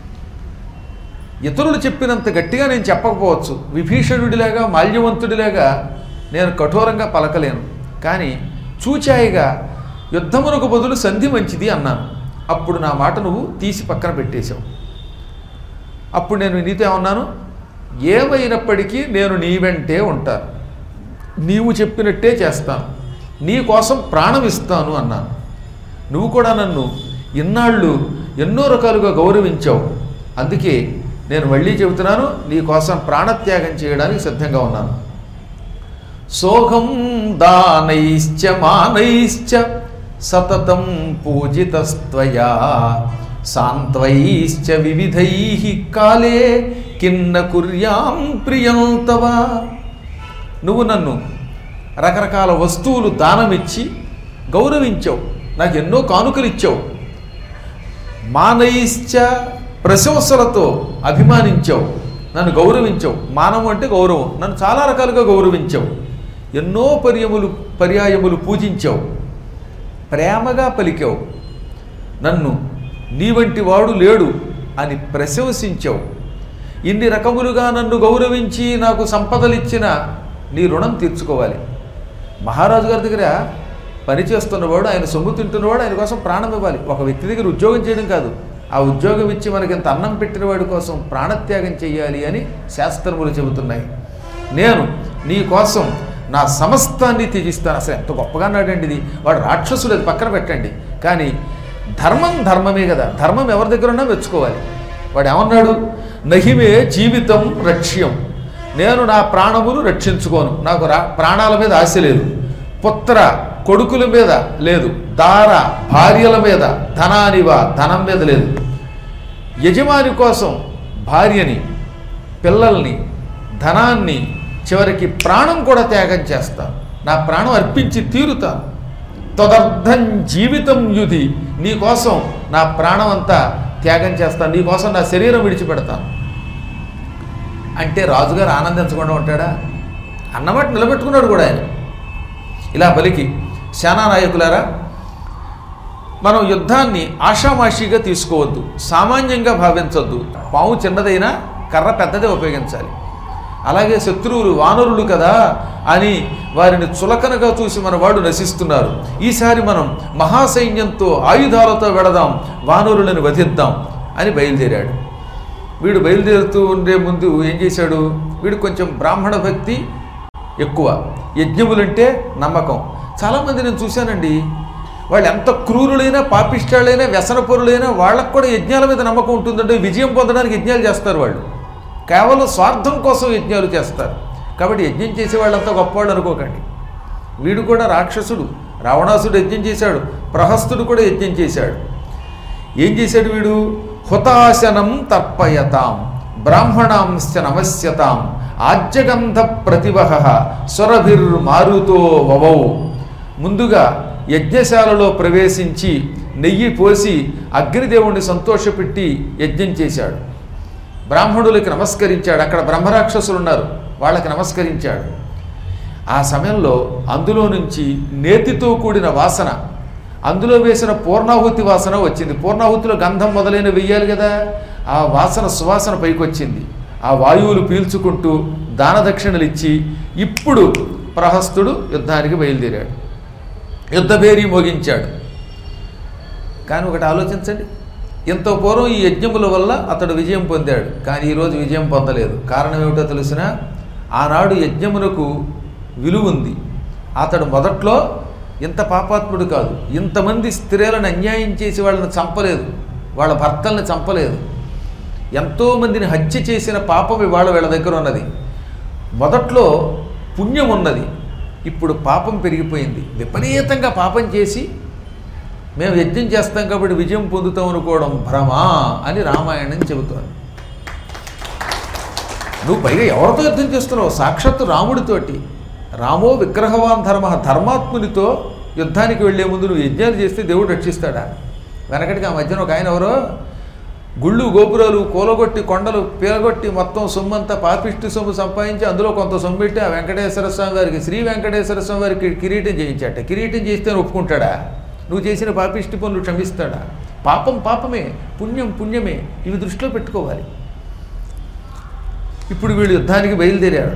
ఇతరులు చెప్పినంత గట్టిగా నేను చెప్పకపోవచ్చు విభీషణుడిలాగా మాల్యవంతుడిలాగా నేను కఠోరంగా పలకలేను కానీ చూచాయిగా యుద్ధమునకు బదులు సంధి మంచిది అన్నాను అప్పుడు నా మాట నువ్వు తీసి పక్కన పెట్టేశావు అప్పుడు నేను నీతో ఏమన్నాను ఏమైనప్పటికీ నేను నీ వెంటే ఉంటాను నీవు చెప్పినట్టే చేస్తాను నీ కోసం ప్రాణం ఇస్తాను అన్నాను నువ్వు కూడా నన్ను ఇన్నాళ్ళు ఎన్నో రకాలుగా గౌరవించావు అందుకే నేను మళ్ళీ చెబుతున్నాను నీ కోసం ప్రాణత్యాగం చేయడానికి సిద్ధంగా ఉన్నాను సోహం దానైశ్చ మానైశ్చ సతతం పూజితస్త్వయా సాంత్వైశ్చ వివిధై కాలే కిన్న కుర్యాం ప్రియం తవ నువ్వు నన్ను రకరకాల వస్తువులు దానమిచ్చి గౌరవించావు నాకు ఎన్నో కానుకలు ఇచ్చావు మానయిశ్చ ప్రశంసలతో అభిమానించావు నన్ను గౌరవించావు మానవం అంటే గౌరవం నన్ను చాలా రకాలుగా గౌరవించావు ఎన్నో పర్యములు పర్యాయములు పూజించావు ప్రేమగా పలికావు నన్ను నీ వంటి వాడు లేడు అని ప్రశంసించావు ఇన్ని రకములుగా నన్ను గౌరవించి నాకు సంపదలిచ్చిన నీ రుణం తీర్చుకోవాలి మహారాజు గారి దగ్గర పని చేస్తున్నవాడు ఆయన సొమ్ము తింటున్నవాడు ఆయన కోసం ప్రాణం ఇవ్వాలి ఒక వ్యక్తి దగ్గర ఉద్యోగం చేయడం కాదు ఆ ఉద్యోగం ఇచ్చి మనకి ఇంత అన్నం పెట్టిన వాడి కోసం ప్రాణత్యాగం చేయాలి అని శాస్త్రములు చెబుతున్నాయి నేను నీ కోసం నా సమస్తాన్ని త్యజిస్తాను అసలు ఎంత గొప్పగా అన్నాడండి ఇది వాడు రాక్షసుడు అది పక్కన పెట్టండి కానీ ధర్మం ధర్మమే కదా ధర్మం ఎవరి దగ్గర ఉన్నా మెచ్చుకోవాలి వాడు ఏమన్నాడు నహిమే జీవితం రక్ష్యం నేను నా ప్రాణములు రక్షించుకోను నాకు రా ప్రాణాల మీద ఆశ లేదు పుత్ర కొడుకుల మీద లేదు దార భార్యల మీద ధనానివా ధనం మీద లేదు యజమాని కోసం భార్యని పిల్లల్ని ధనాన్ని చివరికి ప్రాణం కూడా త్యాగం చేస్తాను నా ప్రాణం అర్పించి తీరుతాను తదర్థం జీవితం యుధి నీ కోసం నా ప్రాణం అంతా త్యాగం చేస్తాను నీ కోసం నా శరీరం విడిచిపెడతాను అంటే రాజుగారు ఆనందించకుండా ఉంటాడా అన్నమాట నిలబెట్టుకున్నాడు కూడా ఆయన ఇలా పలికి సేనానాయకులారా మనం యుద్ధాన్ని ఆషామాషిగా తీసుకోవద్దు సామాన్యంగా భావించొద్దు పాము చిన్నదైనా కర్ర పెద్దదే ఉపయోగించాలి అలాగే శత్రువులు వానరులు కదా అని వారిని చులకనగా చూసి మన వాడు నశిస్తున్నారు ఈసారి మనం మహాసైన్యంతో ఆయుధాలతో వెడదాం వానరులను వధిద్దాం అని బయలుదేరాడు వీడు బయలుదేరుతూ ఉండే ముందు ఏం చేశాడు వీడు కొంచెం బ్రాహ్మణ భక్తి ఎక్కువ యజ్ఞములంటే నమ్మకం చాలామంది నేను చూశానండి వాళ్ళు ఎంత క్రూరులైనా పాపిష్టాలైనా వ్యసనపరులైనా వాళ్ళకు కూడా యజ్ఞాల మీద నమ్మకం ఉంటుందంటే విజయం పొందడానికి యజ్ఞాలు చేస్తారు వాళ్ళు కేవలం స్వార్థం కోసం యజ్ఞాలు చేస్తారు కాబట్టి యజ్ఞం చేసే వాళ్ళంతా గొప్పవాళ్ళు అనుకోకండి వీడు కూడా రాక్షసుడు రావణాసుడు యజ్ఞం చేశాడు ప్రహస్తుడు కూడా యజ్ఞం చేశాడు ఏం చేశాడు వీడు హుతాశనం తర్పయతాం బ్రాహ్మణాంశ నమస్యతాం ఆజ్యగంధ ప్రతివహ సురభిర్మారుతో వవౌ ముందుగా యజ్ఞశాలలో ప్రవేశించి నెయ్యి పోసి అగ్నిదేవుణ్ణి సంతోషపెట్టి యజ్ఞం చేశాడు బ్రాహ్మణులకి నమస్కరించాడు అక్కడ బ్రహ్మరాక్షసులు ఉన్నారు వాళ్ళకి నమస్కరించాడు ఆ సమయంలో అందులో నుంచి నేతితో కూడిన వాసన అందులో వేసిన పూర్ణాహుతి వాసన వచ్చింది పూర్ణాహుతిలో గంధం మొదలైన వెయ్యాలి కదా ఆ వాసన సువాసన పైకి వచ్చింది ఆ వాయువులు పీల్చుకుంటూ దాన దక్షిణలు ఇచ్చి ఇప్పుడు ప్రహస్తుడు యుద్ధానికి బయలుదేరాడు యుద్ధభేరీ మోగించాడు కానీ ఒకటి ఆలోచించండి ఇంత పూర్వం ఈ యజ్ఞముల వల్ల అతడు విజయం పొందాడు కానీ ఈరోజు విజయం పొందలేదు కారణం ఏమిటో తెలిసిన ఆనాడు యజ్ఞమునకు విలువ ఉంది అతడు మొదట్లో ఇంత పాపాత్ముడు కాదు ఇంతమంది స్త్రీలను అన్యాయం చేసి వాళ్ళని చంపలేదు వాళ్ళ భర్తల్ని చంపలేదు ఎంతోమందిని హత్య చేసిన పాపం ఇవాళ వీళ్ళ దగ్గర ఉన్నది మొదట్లో పుణ్యం ఉన్నది ఇప్పుడు పాపం పెరిగిపోయింది విపరీతంగా పాపం చేసి మేము యజ్ఞం చేస్తాం కాబట్టి విజయం పొందుతాం అనుకోవడం భ్రమ అని రామాయణం చెబుతోంది నువ్వు పైగా ఎవరితో యుద్ధం చేస్తున్నావు సాక్షాత్తు రాముడితోటి రామో విగ్రహవాన్ ధర్మ ధర్మాత్మునితో యుద్ధానికి వెళ్లే ముందు నువ్వు యజ్ఞాలు చేస్తే దేవుడు రక్షిస్తాడా వెనకటికి ఆ మధ్యన ఒక ఆయన ఎవరో గుళ్ళు గోపురాలు కూలగొట్టి కొండలు పీలగొట్టి మొత్తం సొమ్మంతా పాపిష్టి సొమ్ము సంపాదించి అందులో కొంత సొమ్ము పెట్టి ఆ వెంకటేశ్వర స్వామి వారికి శ్రీ వెంకటేశ్వర స్వామి వారికి కిరీటం చేయించాట కిరీటం చేస్తే ఒప్పుకుంటాడా నువ్వు చేసిన పాపిష్టి పనులు క్షమిస్తాడా పాపం పాపమే పుణ్యం పుణ్యమే ఇవి దృష్టిలో పెట్టుకోవాలి ఇప్పుడు వీళ్ళు యుద్ధానికి బయలుదేరారు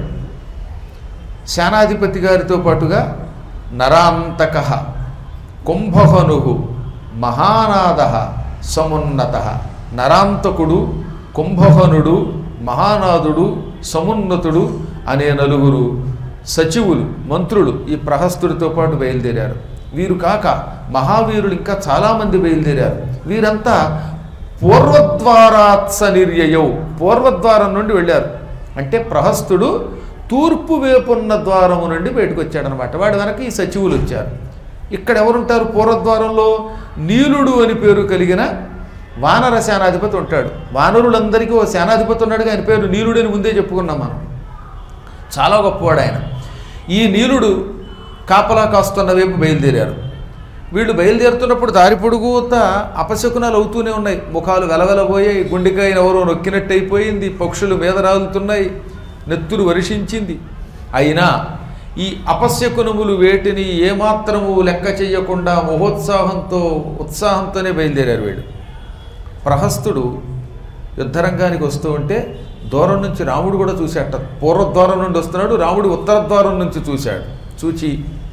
సేనాధిపతి గారితో పాటుగా నరాంతక కుంభహను మహానాద సమున్నత నరాంతకుడు కుంభహనుడు మహానాదుడు సమున్నతుడు అనే నలుగురు సచివులు మంత్రులు ఈ ప్రహస్తుడితో పాటు బయలుదేరారు వీరు కాక మహావీరులు ఇంకా చాలామంది బయలుదేరారు వీరంతా పూర్వద్వారాత్స నిర్యయౌ పూర్వద్వారం నుండి వెళ్ళారు అంటే ప్రహస్తుడు తూర్పు వేపున్న ద్వారము నుండి బయటకు వచ్చాడనమాట వాడి వెనక ఈ సచివులు వచ్చారు ఇక్కడ ఎవరుంటారు పూర్వద్వారంలో నీలుడు అని పేరు కలిగిన వానర సేనాధిపతి ఉంటాడు వానరులందరికీ ఓ సేనాధిపతి ఉన్నాడు ఆయన పేరు నీలుడు అని ముందే చెప్పుకున్నాం మనం చాలా గొప్పవాడు ఆయన ఈ నీలుడు కాపలా కాస్తున్న వైపు బయలుదేరారు వీళ్ళు బయలుదేరుతున్నప్పుడు దారి పొడుగుతా అపశకునాలు అవుతూనే ఉన్నాయి ముఖాలు వెలవెలబోయాయి గుండెకాయని ఎవరో నొక్కినట్టు అయిపోయింది పక్షులు మీద రాలుతున్నాయి నెత్తురు వర్షించింది అయినా ఈ అపశకునములు వేటిని ఏమాత్రము లెక్క చేయకుండా మహోత్సాహంతో ఉత్సాహంతోనే బయలుదేరారు వీళ్ళు ప్రహస్తుడు యుద్ధరంగానికి వస్తూ ఉంటే దూరం నుంచి రాముడు కూడా చూశాట పూర్వద్వారం నుండి వస్తున్నాడు రాముడు ఉత్తర ద్వారం నుంచి చూశాడు చూచి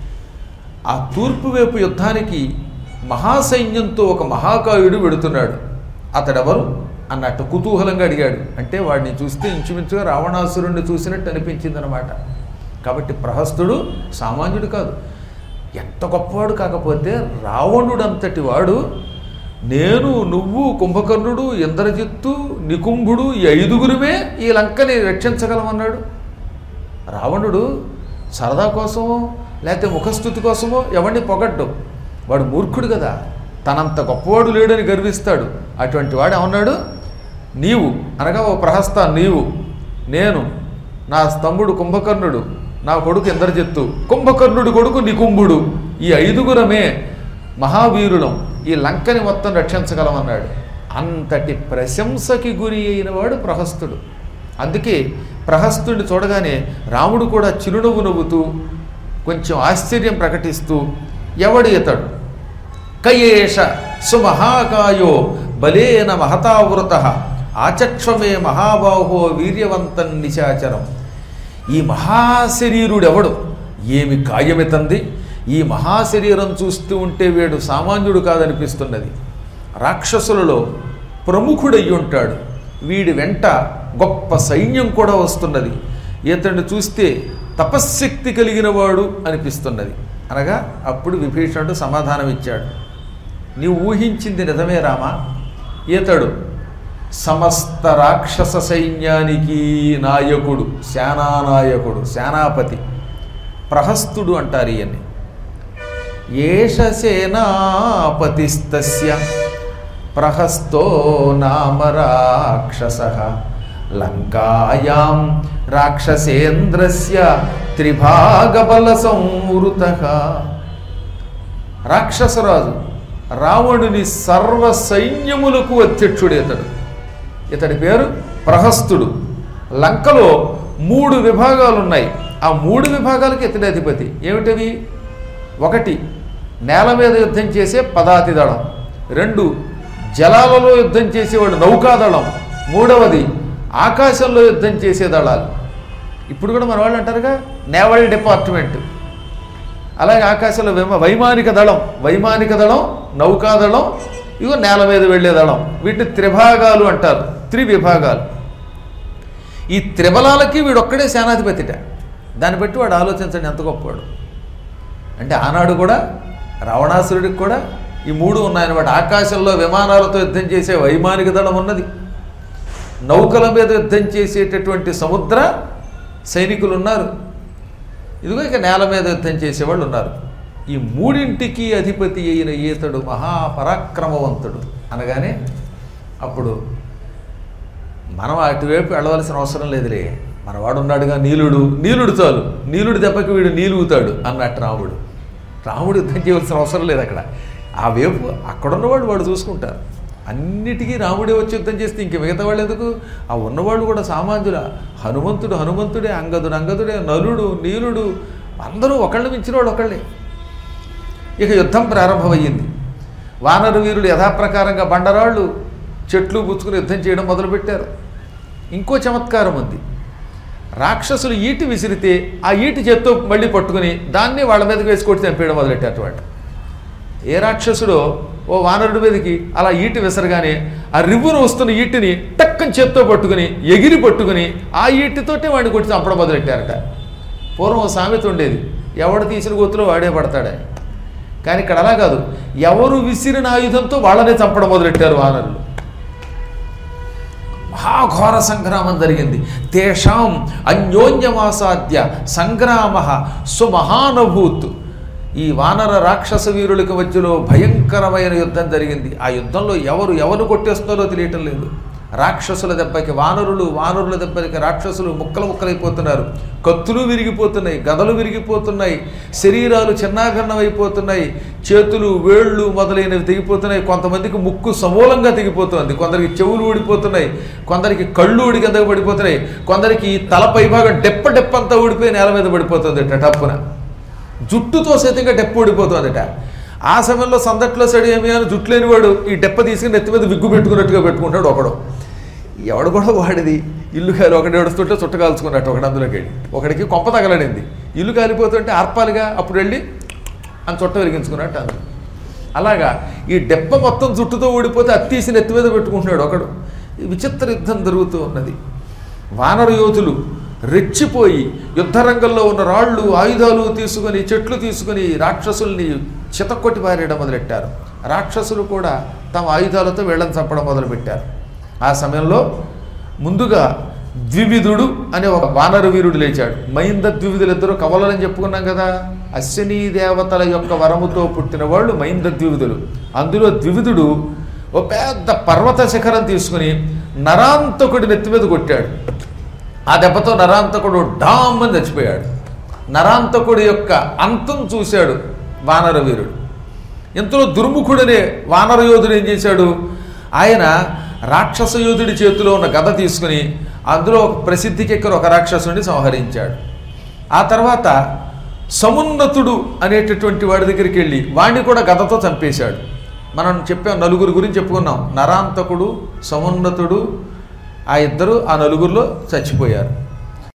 ఆ తూర్పు వైపు యుద్ధానికి మహాసైన్యంతో ఒక మహాకాయుడు వెడుతున్నాడు అతడెవరు అన్నట్టు కుతూహలంగా అడిగాడు అంటే వాడిని చూస్తే ఇంచుమించుగా రావణాసురుణ్ణి చూసినట్టు అనిపించింది అనమాట కాబట్టి ప్రహస్తుడు సామాన్యుడు కాదు ఎంత గొప్పవాడు కాకపోతే రావణుడంతటి వాడు నేను నువ్వు కుంభకర్ణుడు ఇంద్రజిత్తు నికుంభుడు ఈ ఐదుగురుమే ఈ లంకని రక్షించగలమన్నాడు రావణుడు సరదా కోసమో లేకపోతే ముఖస్థుతి కోసమో ఎవరిని పొగడ్డు వాడు మూర్ఖుడు కదా తనంత గొప్పవాడు లేడని గర్విస్తాడు అటువంటి వాడు ఏమన్నాడు నీవు అనగా ఓ ప్రహస్త నీవు నేను నా తమ్ముడు కుంభకర్ణుడు నా కొడుకు ఇంద్రజిత్తు కుంభకర్ణుడు కొడుకు నికుంభుడు ఈ ఐదుగురమే మహావీరులం ఈ లంకని మొత్తం రక్షించగలమన్నాడు అంతటి ప్రశంసకి గురి అయిన వాడు ప్రహస్తుడు అందుకే ప్రహస్తుడిని చూడగానే రాముడు కూడా చిరునవ్వు నవ్వుతూ కొంచెం ఆశ్చర్యం ప్రకటిస్తూ ఎవడు ఇతడు కయేష సుమహాకాయో బలేన మహతావృత ఆచక్షమే మహాబాహో వీర్యవంతం నిశాచరం ఈ మహాశరీరుడెవడు ఏమి కాయమితంది ఈ మహాశరీరం చూస్తూ ఉంటే వీడు సామాన్యుడు కాదనిపిస్తున్నది రాక్షసులలో ప్రముఖుడయ్యి ఉంటాడు వీడి వెంట గొప్ప సైన్యం కూడా వస్తున్నది ఇతన్ని చూస్తే తపశ్శక్తి కలిగిన వాడు అనిపిస్తున్నది అనగా అప్పుడు విభీషణుడు సమాధానం ఇచ్చాడు నీవు ఊహించింది నిజమే రామా ఇతడు సమస్త రాక్షస సైన్యానికి నాయకుడు సేనానాయకుడు సేనాపతి ప్రహస్తుడు అంటారు ఈయన్ని ఏష సేనాపతిస్తస్య ప్రహస్తో నామ రాక్షస లంకాయాం రాక్షసేంద్రస్య త్రిభాగబల సంవృత రాక్షసరాజు రావణుని సర్వ సైన్యములకు అధ్యక్షుడేతడు ఇతడి పేరు ప్రహస్తుడు లంకలో మూడు విభాగాలు ఉన్నాయి ఆ మూడు విభాగాలకి ఇతడి అధిపతి ఏమిటవి ఒకటి నేల మీద యుద్ధం చేసే పదాతి దళం రెండు జలాలలో యుద్ధం చేసేవాడు నౌకాదళం మూడవది ఆకాశంలో యుద్ధం చేసే దళాలు ఇప్పుడు కూడా మన వాళ్ళు అంటారుగా నేవల్ డిపార్ట్మెంట్ అలాగే ఆకాశంలో విమ వైమానిక దళం వైమానిక దళం నౌకాదళం ఇగో నేల మీద వెళ్ళే దళం వీటిని త్రిభాగాలు అంటారు త్రివిభాగాలు ఈ త్రిబలాలకి వీడొక్కడే సేనాధిపతిట దాన్ని బట్టి వాడు ఆలోచించండి ఎంత గొప్పవాడు అంటే ఆనాడు కూడా రావణాసురుడికి కూడా ఈ మూడు ఉన్నాయన్నమాట ఆకాశంలో విమానాలతో యుద్ధం చేసే వైమానిక దళం ఉన్నది నౌకల మీద యుద్ధం చేసేటటువంటి సముద్ర సైనికులు ఉన్నారు ఇదిగో ఇక నేల మీద యుద్ధం చేసేవాళ్ళు ఉన్నారు ఈ మూడింటికి అధిపతి అయిన ఈతడు మహాపరాక్రమవంతుడు అనగానే అప్పుడు మనం అటువైపు వెళ్ళవలసిన అవసరం లేదులే మనవాడు ఉన్నాడుగా నీలుడు నీలుడు చాలు నీలుడు దెబ్బకి వీడు నీలుగుతాడు అన్నట్టు రాముడు రాముడు యుద్ధం చేయవలసిన అవసరం లేదు అక్కడ ఆ వైపు అక్కడ ఉన్నవాడు వాడు చూసుకుంటారు అన్నిటికీ రాముడే వచ్చి యుద్ధం చేస్తే ఇంక మిగతా వాళ్ళు ఎందుకు ఆ ఉన్నవాళ్ళు కూడా సామాన్యుల హనుమంతుడు హనుమంతుడే అంగదుడు అంగదుడే నలుడు నీలుడు అందరూ ఒకళ్ళు మించిన వాడు ఒకళ్ళే ఇక యుద్ధం ప్రారంభమయ్యింది వానర వీరులు యథాప్రకారంగా బండరాళ్ళు చెట్లు గుచ్చుకుని యుద్ధం చేయడం మొదలుపెట్టారు ఇంకో చమత్కారం ఉంది రాక్షసులు ఈటి విసిరితే ఆ ఈటి చేత్తో మళ్ళీ పట్టుకుని దాన్ని వాళ్ళ మీదకి వేసి కొట్టి చంపేయడం మొదలెట్టారు వాడు ఏ రాక్షసుడో ఓ వానరుడి మీదకి అలా ఈటి విసరగానే ఆ రివ్వును వస్తున్న ఈటిని టక్కని చేత్తో పట్టుకుని ఎగిరి పట్టుకుని ఆ ఈటితోటే వాడిని కొట్టి చంపడం మొదలెట్టారట పూర్వం ఓ సామెత ఉండేది ఎవడు తీసిన గోతులో వాడే పడతాడే కానీ ఇక్కడ అలా కాదు ఎవరు విసిరిన ఆయుధంతో వాళ్ళనే చంపడం మొదలెట్టారు వానరులు మహాఘోర సంగ్రామం జరిగింది తేషాం అన్యోన్యమాసాద్య సంగ్రామ సుమహానభూత్ ఈ వానర రాక్షస వీరులకు మధ్యలో భయంకరమైన యుద్ధం జరిగింది ఆ యుద్ధంలో ఎవరు ఎవరు కొట్టేస్తున్నారో తెలియటం లేదు రాక్షసుల దెబ్బకి వానరులు వానరుల దెబ్బకి రాక్షసులు ముక్కలు ముక్కలైపోతున్నారు కత్తులు విరిగిపోతున్నాయి గదలు విరిగిపోతున్నాయి శరీరాలు చిన్నాగరణం అయిపోతున్నాయి చేతులు వేళ్ళు మొదలైనవి తెగిపోతున్నాయి కొంతమందికి ముక్కు సమూలంగా తెగిపోతుంది కొందరికి చెవులు ఊడిపోతున్నాయి కొందరికి కళ్ళు ఊడి కిందకు పడిపోతున్నాయి కొందరికి ఈ తల పైభాగం డెప్ప డెప్పంతా ఊడిపోయి నేల మీద పడిపోతుంది టప్పున జుట్టుతో సైతంగా డెప్ప ఊడిపోతుందట ఆ సమయంలో సందట్లో సడి ఏమి అని జుట్టు లేనివాడు ఈ డెప్ప తీసుకుని నెత్తి మీద విగ్గు పెట్టుకున్నట్టుగా పెట్టుకుంటాడు ఒకడు ఎవడు కూడా వాడిది ఇల్లు కాలి ఒకటి ఏడుస్తుంటే చుట్ట కాల్చుకున్నట్టు ఒకటి అందులోకి వెళ్ళి ఒకడికి కొంప తగలడింది ఇల్లు కాలిపోతుంటే ఆర్పాలిగా అప్పుడు వెళ్ళి అని చుట్ట వెలిగించుకున్నట్టు అందు అలాగా ఈ డెప్ప మొత్తం జుట్టుతో ఊడిపోతే అది తీసి నెత్తి మీద పెట్టుకుంటున్నాడు ఒకడు ఈ విచిత్ర యుద్ధం జరుగుతూ ఉన్నది వానర యోధులు రెచ్చిపోయి యుద్ధరంగంలో ఉన్న రాళ్ళు ఆయుధాలు తీసుకొని చెట్లు తీసుకొని రాక్షసుల్ని చితక్కొట్టి పారేయడం మొదలెట్టారు రాక్షసులు కూడా తమ ఆయుధాలతో వీళ్ళని చంపడం మొదలుపెట్టారు ఆ సమయంలో ముందుగా ద్వివిధుడు అనే ఒక వానర వీరుడు లేచాడు మైంద ద్వివిధులు ఇద్దరు కవలని చెప్పుకున్నాం కదా అశ్విని దేవతల యొక్క వరముతో పుట్టిన వాళ్ళు మైంద ద్వివిధులు అందులో ద్వివిధుడు ఓ పెద్ద పర్వత శిఖరం తీసుకుని నరాంతకుడి నెత్తి మీద కొట్టాడు ఆ దెబ్బతో నరాంతకుడు డామ్ అని చచ్చిపోయాడు నరాంతకుడి యొక్క అంతం చూశాడు వానర వీరుడు ఇంతలో దుర్ముఖుడనే వానర యోధుడు ఏం చేశాడు ఆయన రాక్షస యోధుడి చేతిలో ఉన్న గద తీసుకుని అందులో ఒక ప్రసిద్ధికెక్కర ఒక రాక్షసుని సంహరించాడు ఆ తర్వాత సమున్నతుడు అనేటటువంటి వాడి దగ్గరికి వెళ్ళి వాడిని కూడా గదతో చంపేశాడు మనం చెప్పాం నలుగురు గురించి చెప్పుకున్నాం నరాంతకుడు సమున్నతుడు ఆ ఇద్దరు ఆ నలుగురిలో చచ్చిపోయారు